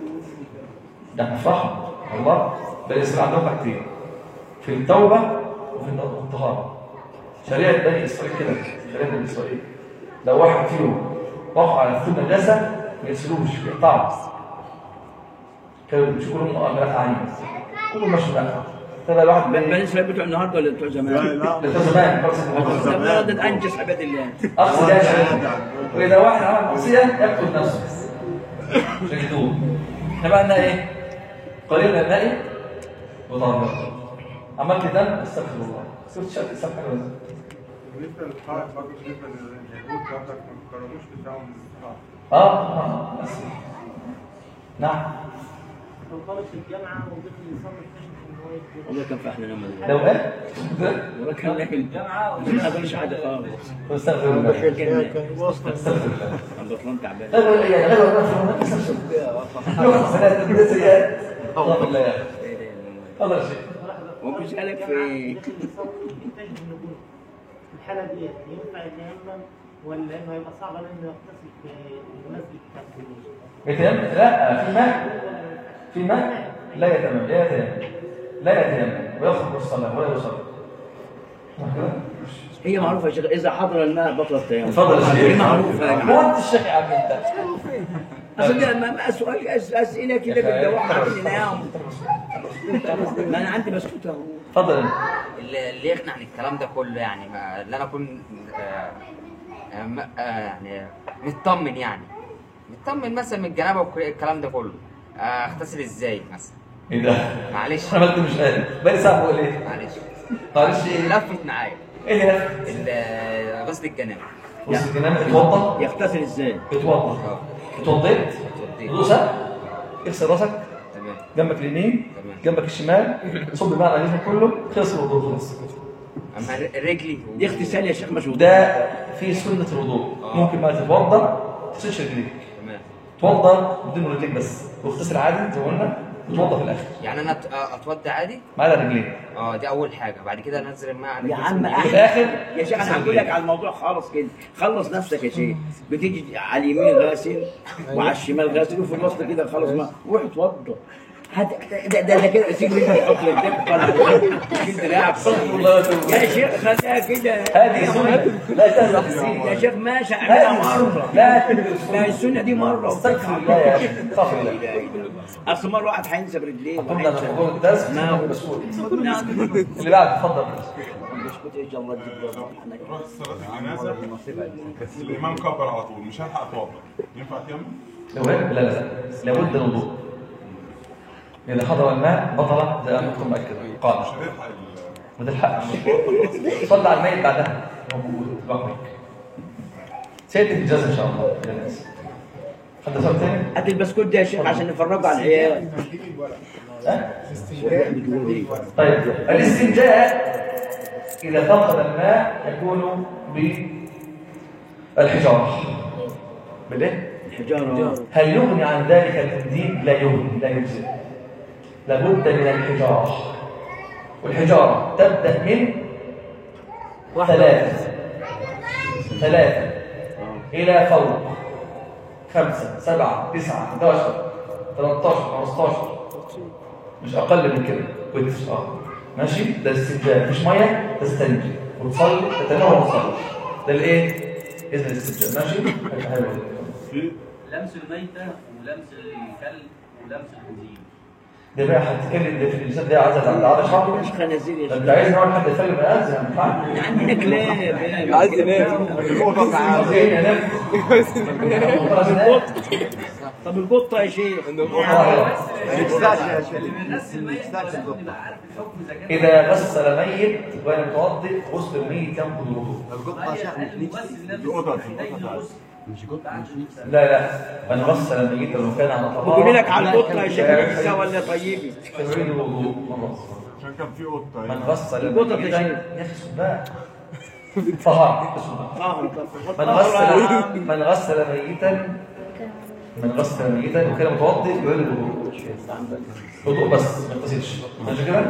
ده افرح الله بني اسرائيل عندهم حاجتين في التوبه وفي الطهاره شريعه بني اسرائيل كده شريعه بني اسرائيل لو واحد فيهم وقع على الثوب نجاسه ما يغسلوش يقطعوا كانوا بيشوفوا لهم مؤامرات عين كلهم ماشي بقى تبقى الواحد بني اسرائيل بتوع النهارده ولا بتوع زمان؟ ده زمان خلاص ده بلد انجز عباد الله اقصد يا شيخ واذا واحد عمل معصيه يقتل نفسه عشان يتوب احنا بقى لنا ايه قليل من الماء وطهر عملت دم استغفر الله شفت شكل استغفر الله بالنسبه للحائط برضه بالنسبه لليهود برضك ما بيكرروش بتاعهم للصحابه اه اه بس. نعم لو طالب في الجامعه وضيف يصلي ان هو يكتب والله كان في احلى نوم لو ايه والله كان لك الجامعه ما قدرش حاجه خالص استغفر الله كان استغفر الله عند بطلان تعبان غير يعني غير الناس استغفر الله يخلص حسنات من سيئات الله بالله يا اخي هذا الشيء ممكن اسالك في الحاله دي ينفع يتيمم ولا انه هيبقى صعب عليه انه يغتسل في المسجد بتاع الفلوس؟ يتيمم لا في ماء في ماء لا يتيمم لا يتيمم لا يتيمم ويخرج الصلاه ولا يصلي هي معروفه يا شيخ اذا حضر الماء بطل التيمم اتفضل يا شيخ هي معروفه يا هو جماعه انت الشيخ يا عم انت اصل ده ما ما سؤال أس- اسئله كده بتدوحها عشان ينام ما انا عندي بسكوت اهو اتفضل اللي اللي يغني عن الكلام ده كله يعني ما اللي انا اكون آه، آه، م- آه، يعني مطمن يعني مطمن مثلا من الجنابه والكلام ده كله آه، اغتسل ازاي مثلا ايه ده؟ معلش عملت مش قادر بقالي ساعه بقول ايه؟ معلش معلش ايه؟ لفت معايا ايه اللي لفت؟ ال- غسل الجنابه بص الجنان اتوضى يغتسل ازاي؟ اتوضى اتوضيت اتوضيت. وضوء سهل اغسل راسك تمام جنبك اليمين تمام. جنبك الشمال صب الماء على جسمك كله خلص الوضوء خلص اما ر- رجلي دي اغتسال يا شيخ مش وضوء. ده في سنه الوضوء ممكن ما تتوضى ما تغسلش رجليك تمام توضى بدون رجليك بس واغتسل عادي زي ما قلنا وتوضى في الاخر يعني انا أت- آه، اتوضى عادي ما عدا رجليك اه دي اول حاجه بعد كده انزل الماء على يا الجسم. عم في الاخر يا شيخ انا هقول لك على الموضوع خالص كده خلص نفسك يا شيخ بتيجي على اليمين غاسل وعلى الشمال غاسل وفي الوسط كده خلص ما روح اتوضى هت... ده ده, ده كده تيجي رجلك تحط رجلك طالع كده دراعك الله يتوب. يا شيخ خليها كده هذه سنه لا تهزأ يا شيخ ماشي اعملها مره لا تدرس ما هي السنه دي مره استغفر الله يا اخي استغفر الله اصل مره واحد هينسى برجليه قمنا وهينسى نحضر الدرس ما هو بسكوت نعم. اللي بعد اتفضل بسكوت ايش الله يجيب رحت صلاة الجنازة الإمام كبر على طول مش هلحق أتوضأ ينفع أكمل؟ لو هيك لا لا لابد الوضوء إذا حضر الماء بطل زي ما كنت مأكد قال مش هتلحق ال- ما تلحقش صلى على الميت بعدها موجود بقرك سيد الإجازة إن شاء الله يا ناس حد سؤال تاني؟ هات البسكوت ده يا شيخ عشان نفرجه على العيال ها؟ طيب الاستنجاء إذا فقد الماء يكون بالحجارة بالإيه؟ الحجاره هل يغني عن ذلك التنديد؟ لا يغني لا يجزي لابد من الحجارة والحجارة تبدأ من ثلاثة ثلاثة إلى فوق خمسة سبعة تسعة 11 13 15 مش أقل من كده وتر اه ماشي ده الاستنجاء مفيش مية تستنجي وتصلي تتناول وتصلي ده الإيه؟ إذن الاستنجاء ماشي؟ حلو. في لمس الميتة ولمس الكلب ولمس الخنزير ده بقى هتتكلم ده في الإنسان ده عايز عند عدد شهر مش خنازير يا ده شيخ انت عايز نقعد حد يتكلم بقى ما ينفعش عندنا كلاب عايز ينام عايزين ينام خلاص نام. طب القطه يا شيخ الناس الميت لازم نبقى عارف الحكم اذا كان إذا غسل ميت وأنا متوضئ غسل الميت ينقض الوضوء القطط لا لا من غسل ميتا لو كان على طهارة بقول لك على القطه يا شيخ لسه ولا طيبي تمرين الوضوء مرة. عشان كان في قطة من يعني. غسل القطط ميتا يا شيخ. يا أخي صباح طهارة اه من غسل من غسل ميتا من غسل ميتا وكان متوضئ يعيد الوضوء وضوء بس ما يغتسلش ماشي كده؟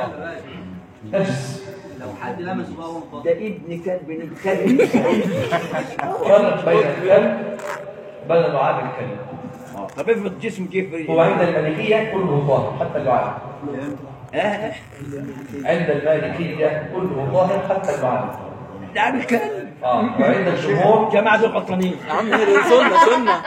نجس لو حد لمسه بقى وهو مفضل ده ابن كلب ابن كلب فرق بين الكلب وبين لعاب الكلب آه، طب افرض جسم كيف هو عند المالكية كله طاهر حتى اللعاب اه عند المالكية كله طاهر حتى اللعاب لعب الكلب اه وعند الجمهور جماعه دول غلطانين يا عم هي سنة سنة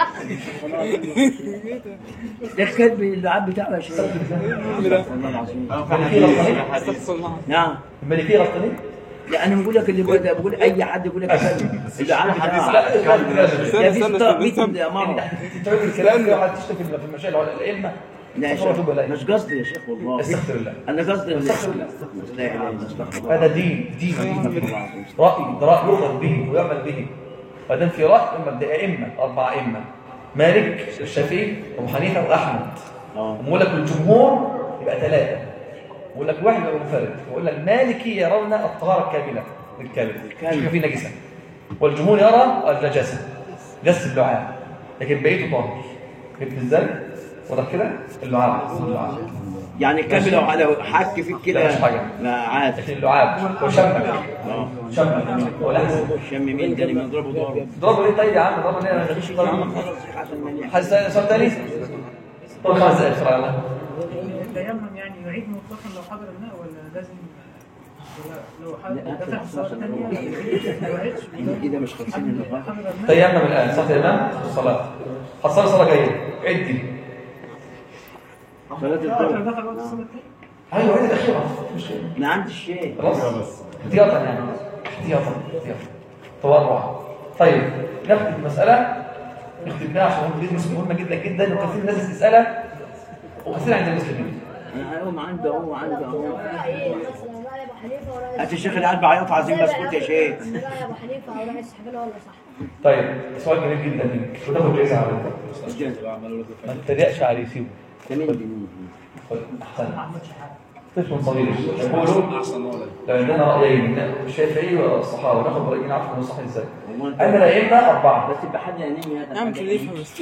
ده الكلب اللعاب بتاعه يا شيخ والله العظيم المالكية غلطانين نعم المالكية غلطانين لا انا بقول لك اللي بقول بقول اي حد يقول لك كلب اللعاب بتاعه لا الكلب لازم ده في استنى، ستة استنى، بيت مره انت بتقول الكلام ده واحد تشتكي في المشاكل ولا الائمه لا يا استغفر الله وتوب شيخ إليه. مش قصدي يا شيخ والله استغفر الله انا قصدي استغفر الله. لا اله الا الله استغفر الله هذا دين دين رأي ده رأي يؤخذ به ويعمل به فدام في رأي أما ده أئمة أربع أئمة مالك الشافعي وأبو حنيفة وأحمد اه ويقول لك الجمهور يبقى ثلاثة يقول لك واحد يبقى منفرد ويقول لك مالكي يرون الطهارة الكاملة للكلب مش فيه نجسة والجمهور يرى النجاسة جس اللعاب لكن بقيته طاهر فهمت ازاي؟ واضح كده؟ اللعاب اللعاب يعني الكلب لو لو حك فيك لا، كده مش حاجة. لا عادي لكن اللعاب وشمك شمك ولا أحسن شم مين ده اللي بنضربه ضرب ضربوا ليه طيب يا عم ضربوا ليه انا مش يا عم ضربوا خلاص عشان ما نحكي. حد سؤال تاني؟ طب خمس دقايق بسرعه يلا التيمم يعني يعيد مطلقا لو حضر الماء ولا لازم لو حد دفع الصلاة الثانية كده مش خالصين النهارده تيمم الان صلاه الامام الصلاه حصل صلاه جايه عدي صلاة لو الظهر دخل وقت الصلاة الثانية ايوه عدي الاخيره مش مشكله ما عندي شيء خلاص احتياطا يعني احتياطا احتياطا تورع طيب نختم المساله نختم بها عشان دي مسألة مهمه جدا جدا وكثير من الناس تسالها وكثير عند المسلمين انا هو عنده هو عنده هو رأي مثلا رأي أبو حنيفة ورأي هات الشيخ اللي قاعد بعيط عايزين بسكوت يا شيخ رأي أبو حنيفة أو رأي الصحابي ولا صح؟ طيب سؤال جميل جدا منك وتاخد جايزه على ده ما تتريقش عليه سيبه تمام جنيه احسن طفل صغير يقولوا لو عندنا رايين الشافعي والصحابه ناخد رايين عارف انه صح ازاي انا راينا اربعه بس يبقى حد ينام هذا نعم مش اللي يفهم بس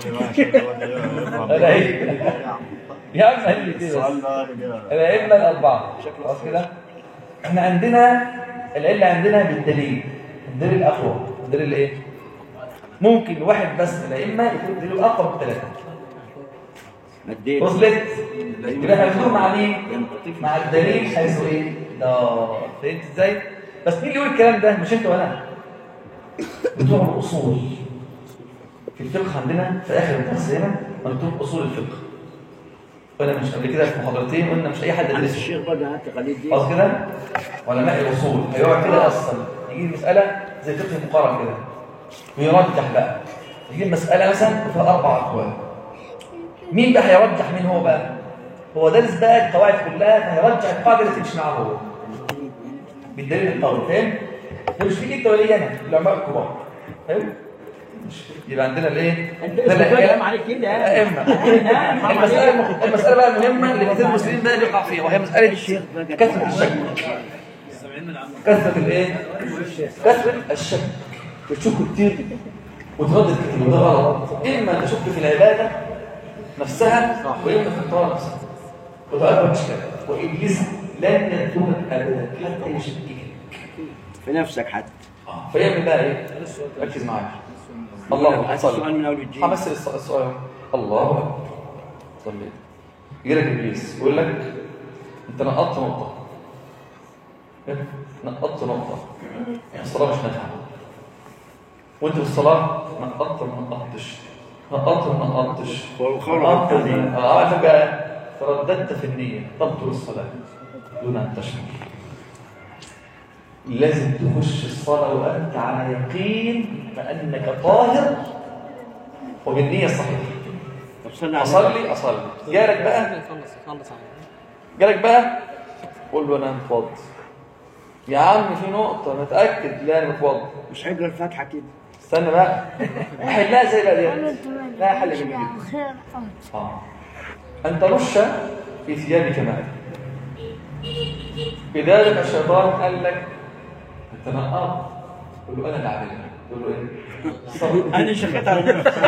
انا ايه يا عم هل كده الائمه الاربعه خلاص كده احنا عندنا العله عندنا بالدليل الدليل الاقوى الدليل ايه ممكن واحد بس من الائمه يكون دليله اقوى من ثلاثه مديت وصلت يبقى احنا بندور مع مين مع الدليل حيث ايه ده فهمت ازاي بس مين اللي يقول الكلام ده مش انت وانا بتوع الاصول في الفقه عندنا في اخر الدرس هنا مكتوب اصول الفقه وانا مش قبل كده في محاضرتين قلنا مش اي حد عند يدرس الشيخ برضه هات تقاليد دي خلاص كده علماء الاصول هيقعد كده اصلا يجيب مساله زي فقه المقارن كده ويرجح بقى يجيب مساله مثلا وفيها اربع اقوال مين بقى هيرجح مين هو بقى هو دارس بقى القواعد كلها فهيرجح القاعده اللي تمشي معاه هو بالدليل القوي فاهم ده مش فيك انت ولا انا العلماء الكبار فاهم مش- يبقى عندنا الايه انت ده اسمك الأئمة. كلام عليك كده ائمه المساله المساله بقى المهمه اللي كثير من المسلمين بقى بيقع فيها وهي مساله الشيخ كثره الشك كثره الايه كثره الشك بتشك كتير وتردد كتير وده غلط اما تشك في العباده نفسها واما في الطاعه نفسها وده اكبر مشكله وابليس لن يتركك ابدا حتى يشكك في نفسك حتى فيعمل بقى ايه ركز معايا الله السؤال صلي من اول وجديد همثل الس- السؤال الله اكبر صليت يجي لك ابليس يقول لك انت نقطت نقطه إيه؟ نقطت نقطه الصلاه مش نافعه وانت في الصلاه نقطت ما نقطتش نقطت ما نقطتش وخرج نقطت التاني. اه عارف بقى ترددت في النيه تبطل الصلاه دون ان تشعر لازم تخش الصلاة وأنت على يقين بأنك طاهر وبالنية الصحيحة طب صلي على أصلي أصلي جالك بقى خلص خلص على جالك بقى قول له أنا متوضي يا عم في نقطة متأكد لا أنا متوضي مش هيقرا الفاتحه كده استنى بقى حلها زي بقى دي لا حل جميل جدا خير آه. أن ترش في ثيابك ماء بذلك الشيطان قال لك أنت نقاط قل له أنا اللي عاملها قل له إيه صبر. انا شخيت على نفسي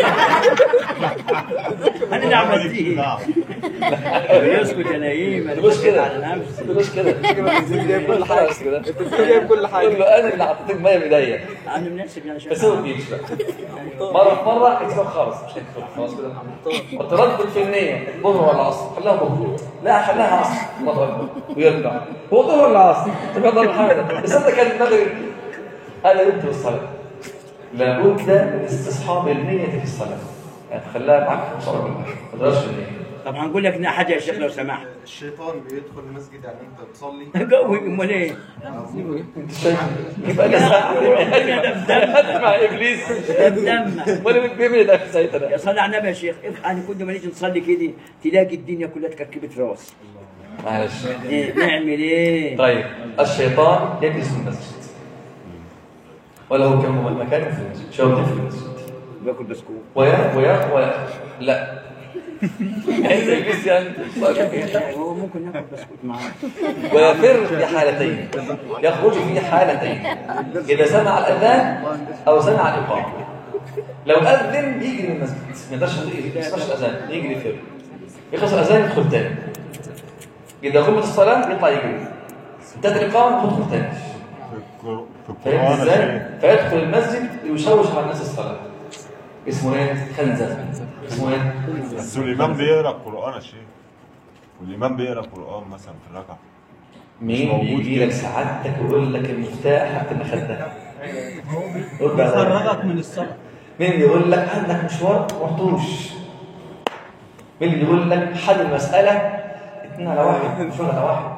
انا اللي عملتيه يسكت يا نايم انا مش شخيت كده على نفسي مش كده جايب كل حاجه كده انت بتقول جايب كل حاجه قول له انا اللي حطيتك ميه بايديا انا من نفسي انا بس هو شخيت بيمشي بقى مره في مره هيسيبك خالص مش هيدخل خلاص كده وتردد في النيه الظهر ولا العصر خليها ظهر لا خليها عصر مره ويرجع هو ظهر ولا عصر انت بقى حاجه بس انت كان المغرب هذا انت والصلاه لابد من استصحاب النيه في الصلاه يعني تخليها معاك في الصلاه كلها ما تغيرش النيه طب هنقول لك حاجه يا شيخ لو سمحت الشيطان بيدخل المسجد يعني انت بتصلي قوي امال ايه انت شايف يبقى انا ساعه مع ابليس دم ولا بيعمل ده في ساعتها يا صلي على النبي يا شيخ انا كل ما نيجي نصلي كده تلاقي الدنيا كلها تكركبت راس معلش إيه نعمل ايه طيب الشيطان يجلس في المسجد وله كم مكان في المسجد شوطين في المسجد باكل بسكوت ويا ويا ويا لا عند يجلس يعني هو ممكن ناكل بسكوت معاه ويفر في حالتين يخرج في حالتين إذا سمع الأذان أو سمع الإقامة لو أذن يجري من المسجد ما يقدرش ما يسمعش الأذان يجري يفر يخلص الأذان يدخل تاني إذا قمت الصلاة يطلع يجري انتهت الإقامة يدخل تاني في القر- في فهمت القرآن ازاي؟ شيء فيدخل المسجد يشوش على الناس الصلاة اسمه ايه؟ خنزة اسمه ايه؟ بس الإمام بيقرأ القرآن يا شيخ والإمام بيقرأ القرآن مثلا في الركعة مين موجود يجي كده. لك سعادتك ويقول لك المفتاح هتبقى خدها قول بقى بيخرجك من الصلاة مين اللي يقول لك عندك مشوار ما رحتوش مين اللي يقول لك حل المسألة اتنين على واحد مش واحد على واحد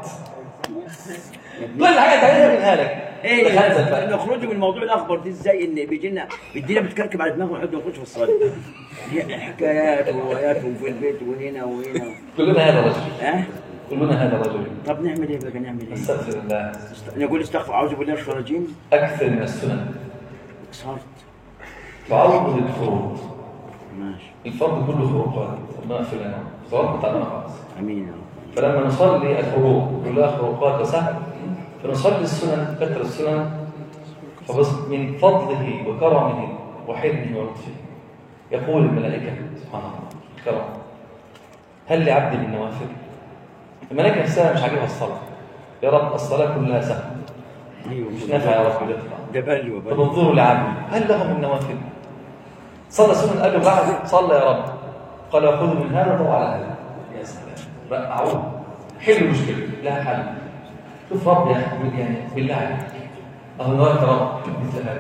كل حاجة انت عايزها منها لك ايه دخلت بقى نخرج من الموضوع الاخبر دي ازاي ان بيجي لنا بيدينا بتكركب على دماغنا ونحب نخش في الصلاه دي حكايات وروايات وفي البيت وهنا وهنا كلنا هذا الرجل ها كلنا هذا الرجل طب نعمل ايه بقى نعمل ايه؟ استغفر الله نقول استغفر اعوذ بالله من الشيطان الرجيم أكثر من السنن صارت تعوض الفروض ماشي الفرض كله خروقات ربنا يغفر لنا صلاه بتاعنا خالص امين يا رب فلما نصلي الفروض كلها خروقات وسهل فنصلي السنن كثر السنن فبس من فضله وكرمه وحلمه ولطفه يقول الملائكة سبحان الله الكرم هل لعبدي من نوافل؟ الملائكة نفسها مش عاجبها الصلاة يا رب الصلاة كلها سهل ايوه مش نافع يا رب يطلع ده بلوى طب بلوى انظروا لعبدي هل له من نوافل؟ صلى سنن قال له بعد صلى يا رب قال خذوا من هذا ضوء على هذا يا سلام رقعوه حلوا المشكله لها حل شوف رب يا اخي يعني بالله عليك اهو نوافل رب مثل هذا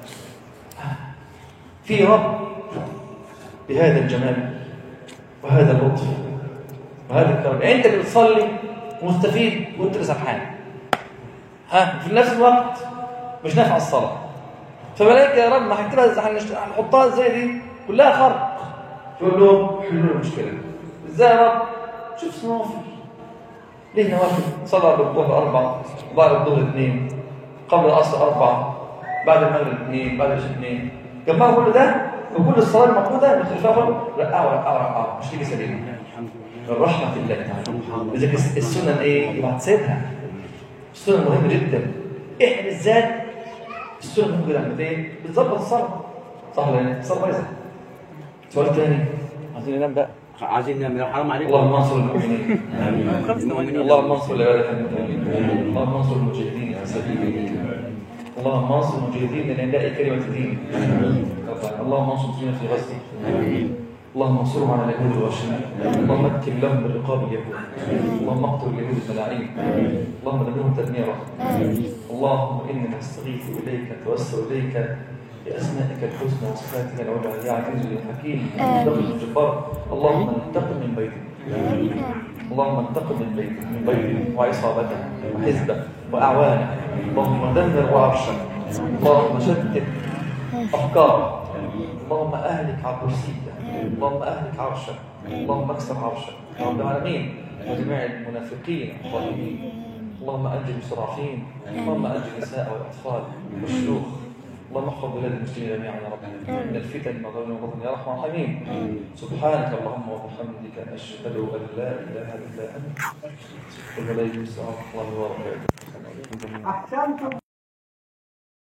في رب بهذا الجمال وهذا اللطف وهذا الكرم يعني انت بتصلي ومستفيد وانت اللي سرحان ها في نفس الوقت مش نافع الصلاه فملائكه يا رب ما هنكتبها هنشت- هنحطها ازاي دي كلها فرق تقول لهم حلوا المشكله ازاي يا رب شوف نوافل ليه نوافل صلى بالظهر اربع وبعد الظهر اثنين قبل العصر اربع بعد المغرب اثنين بعد العشاء اثنين جمعوا كل ده وكل الصلاه الموجوده من خلفها رقعوا رقعوا رقعوا مش تيجي سليمه من رحمه الله تعالى اذا كانت السنن ايه يبقى هتسيبها السنن مهمه جدا احنا بالذات السنن موجوده عند ايه بتظبط الصلاه صح ولا لا الصلاه بايظه سؤال تاني عايزين ننام بقى عايزين نعمل حرام عليكم اللهم انصر المؤمنين المؤمنين اللهم انصر عبادك المؤمنين اللهم انصر المجاهدين على سبيل دينك اللهم انصر المجاهدين لإعلاء كلمة دينك اللهم انصر المسلمين في غزة اللهم انصرهم على اليهود والشمال اللهم اكتب لهم بالرقاب اليهود اللهم اقتل اليهود الملاعين اللهم دمرهم تدميرا اللهم انا نستغيث اليك نتوسل اليك باسمائك الحسنى وصفاتك العلى يا عزيز يا حكيم انتقم من الجبار اللهم انتقم من بيتك اللهم انتقم من بيتك من بيتك وعصابته وحزبه واعوانه اللهم دمر وعرشه اللهم شتت افكاره اللهم اهلك عبوسيته اللهم اهلك عرشه اللهم اكسر عرشه يا رب العالمين وجميع المنافقين الظالمين اللهم انجي المستضعفين اللهم انجي النساء والاطفال والشيوخ اللهم احفظ بلاد المسلمين جميعا يا رب من الفتن ما ظلم وبطن يا رحمن الرحيم سبحانك اللهم وبحمدك اشهد ان لا اله الا انت استغفرك واتوب اليك السلام ورحمه الله وبركاته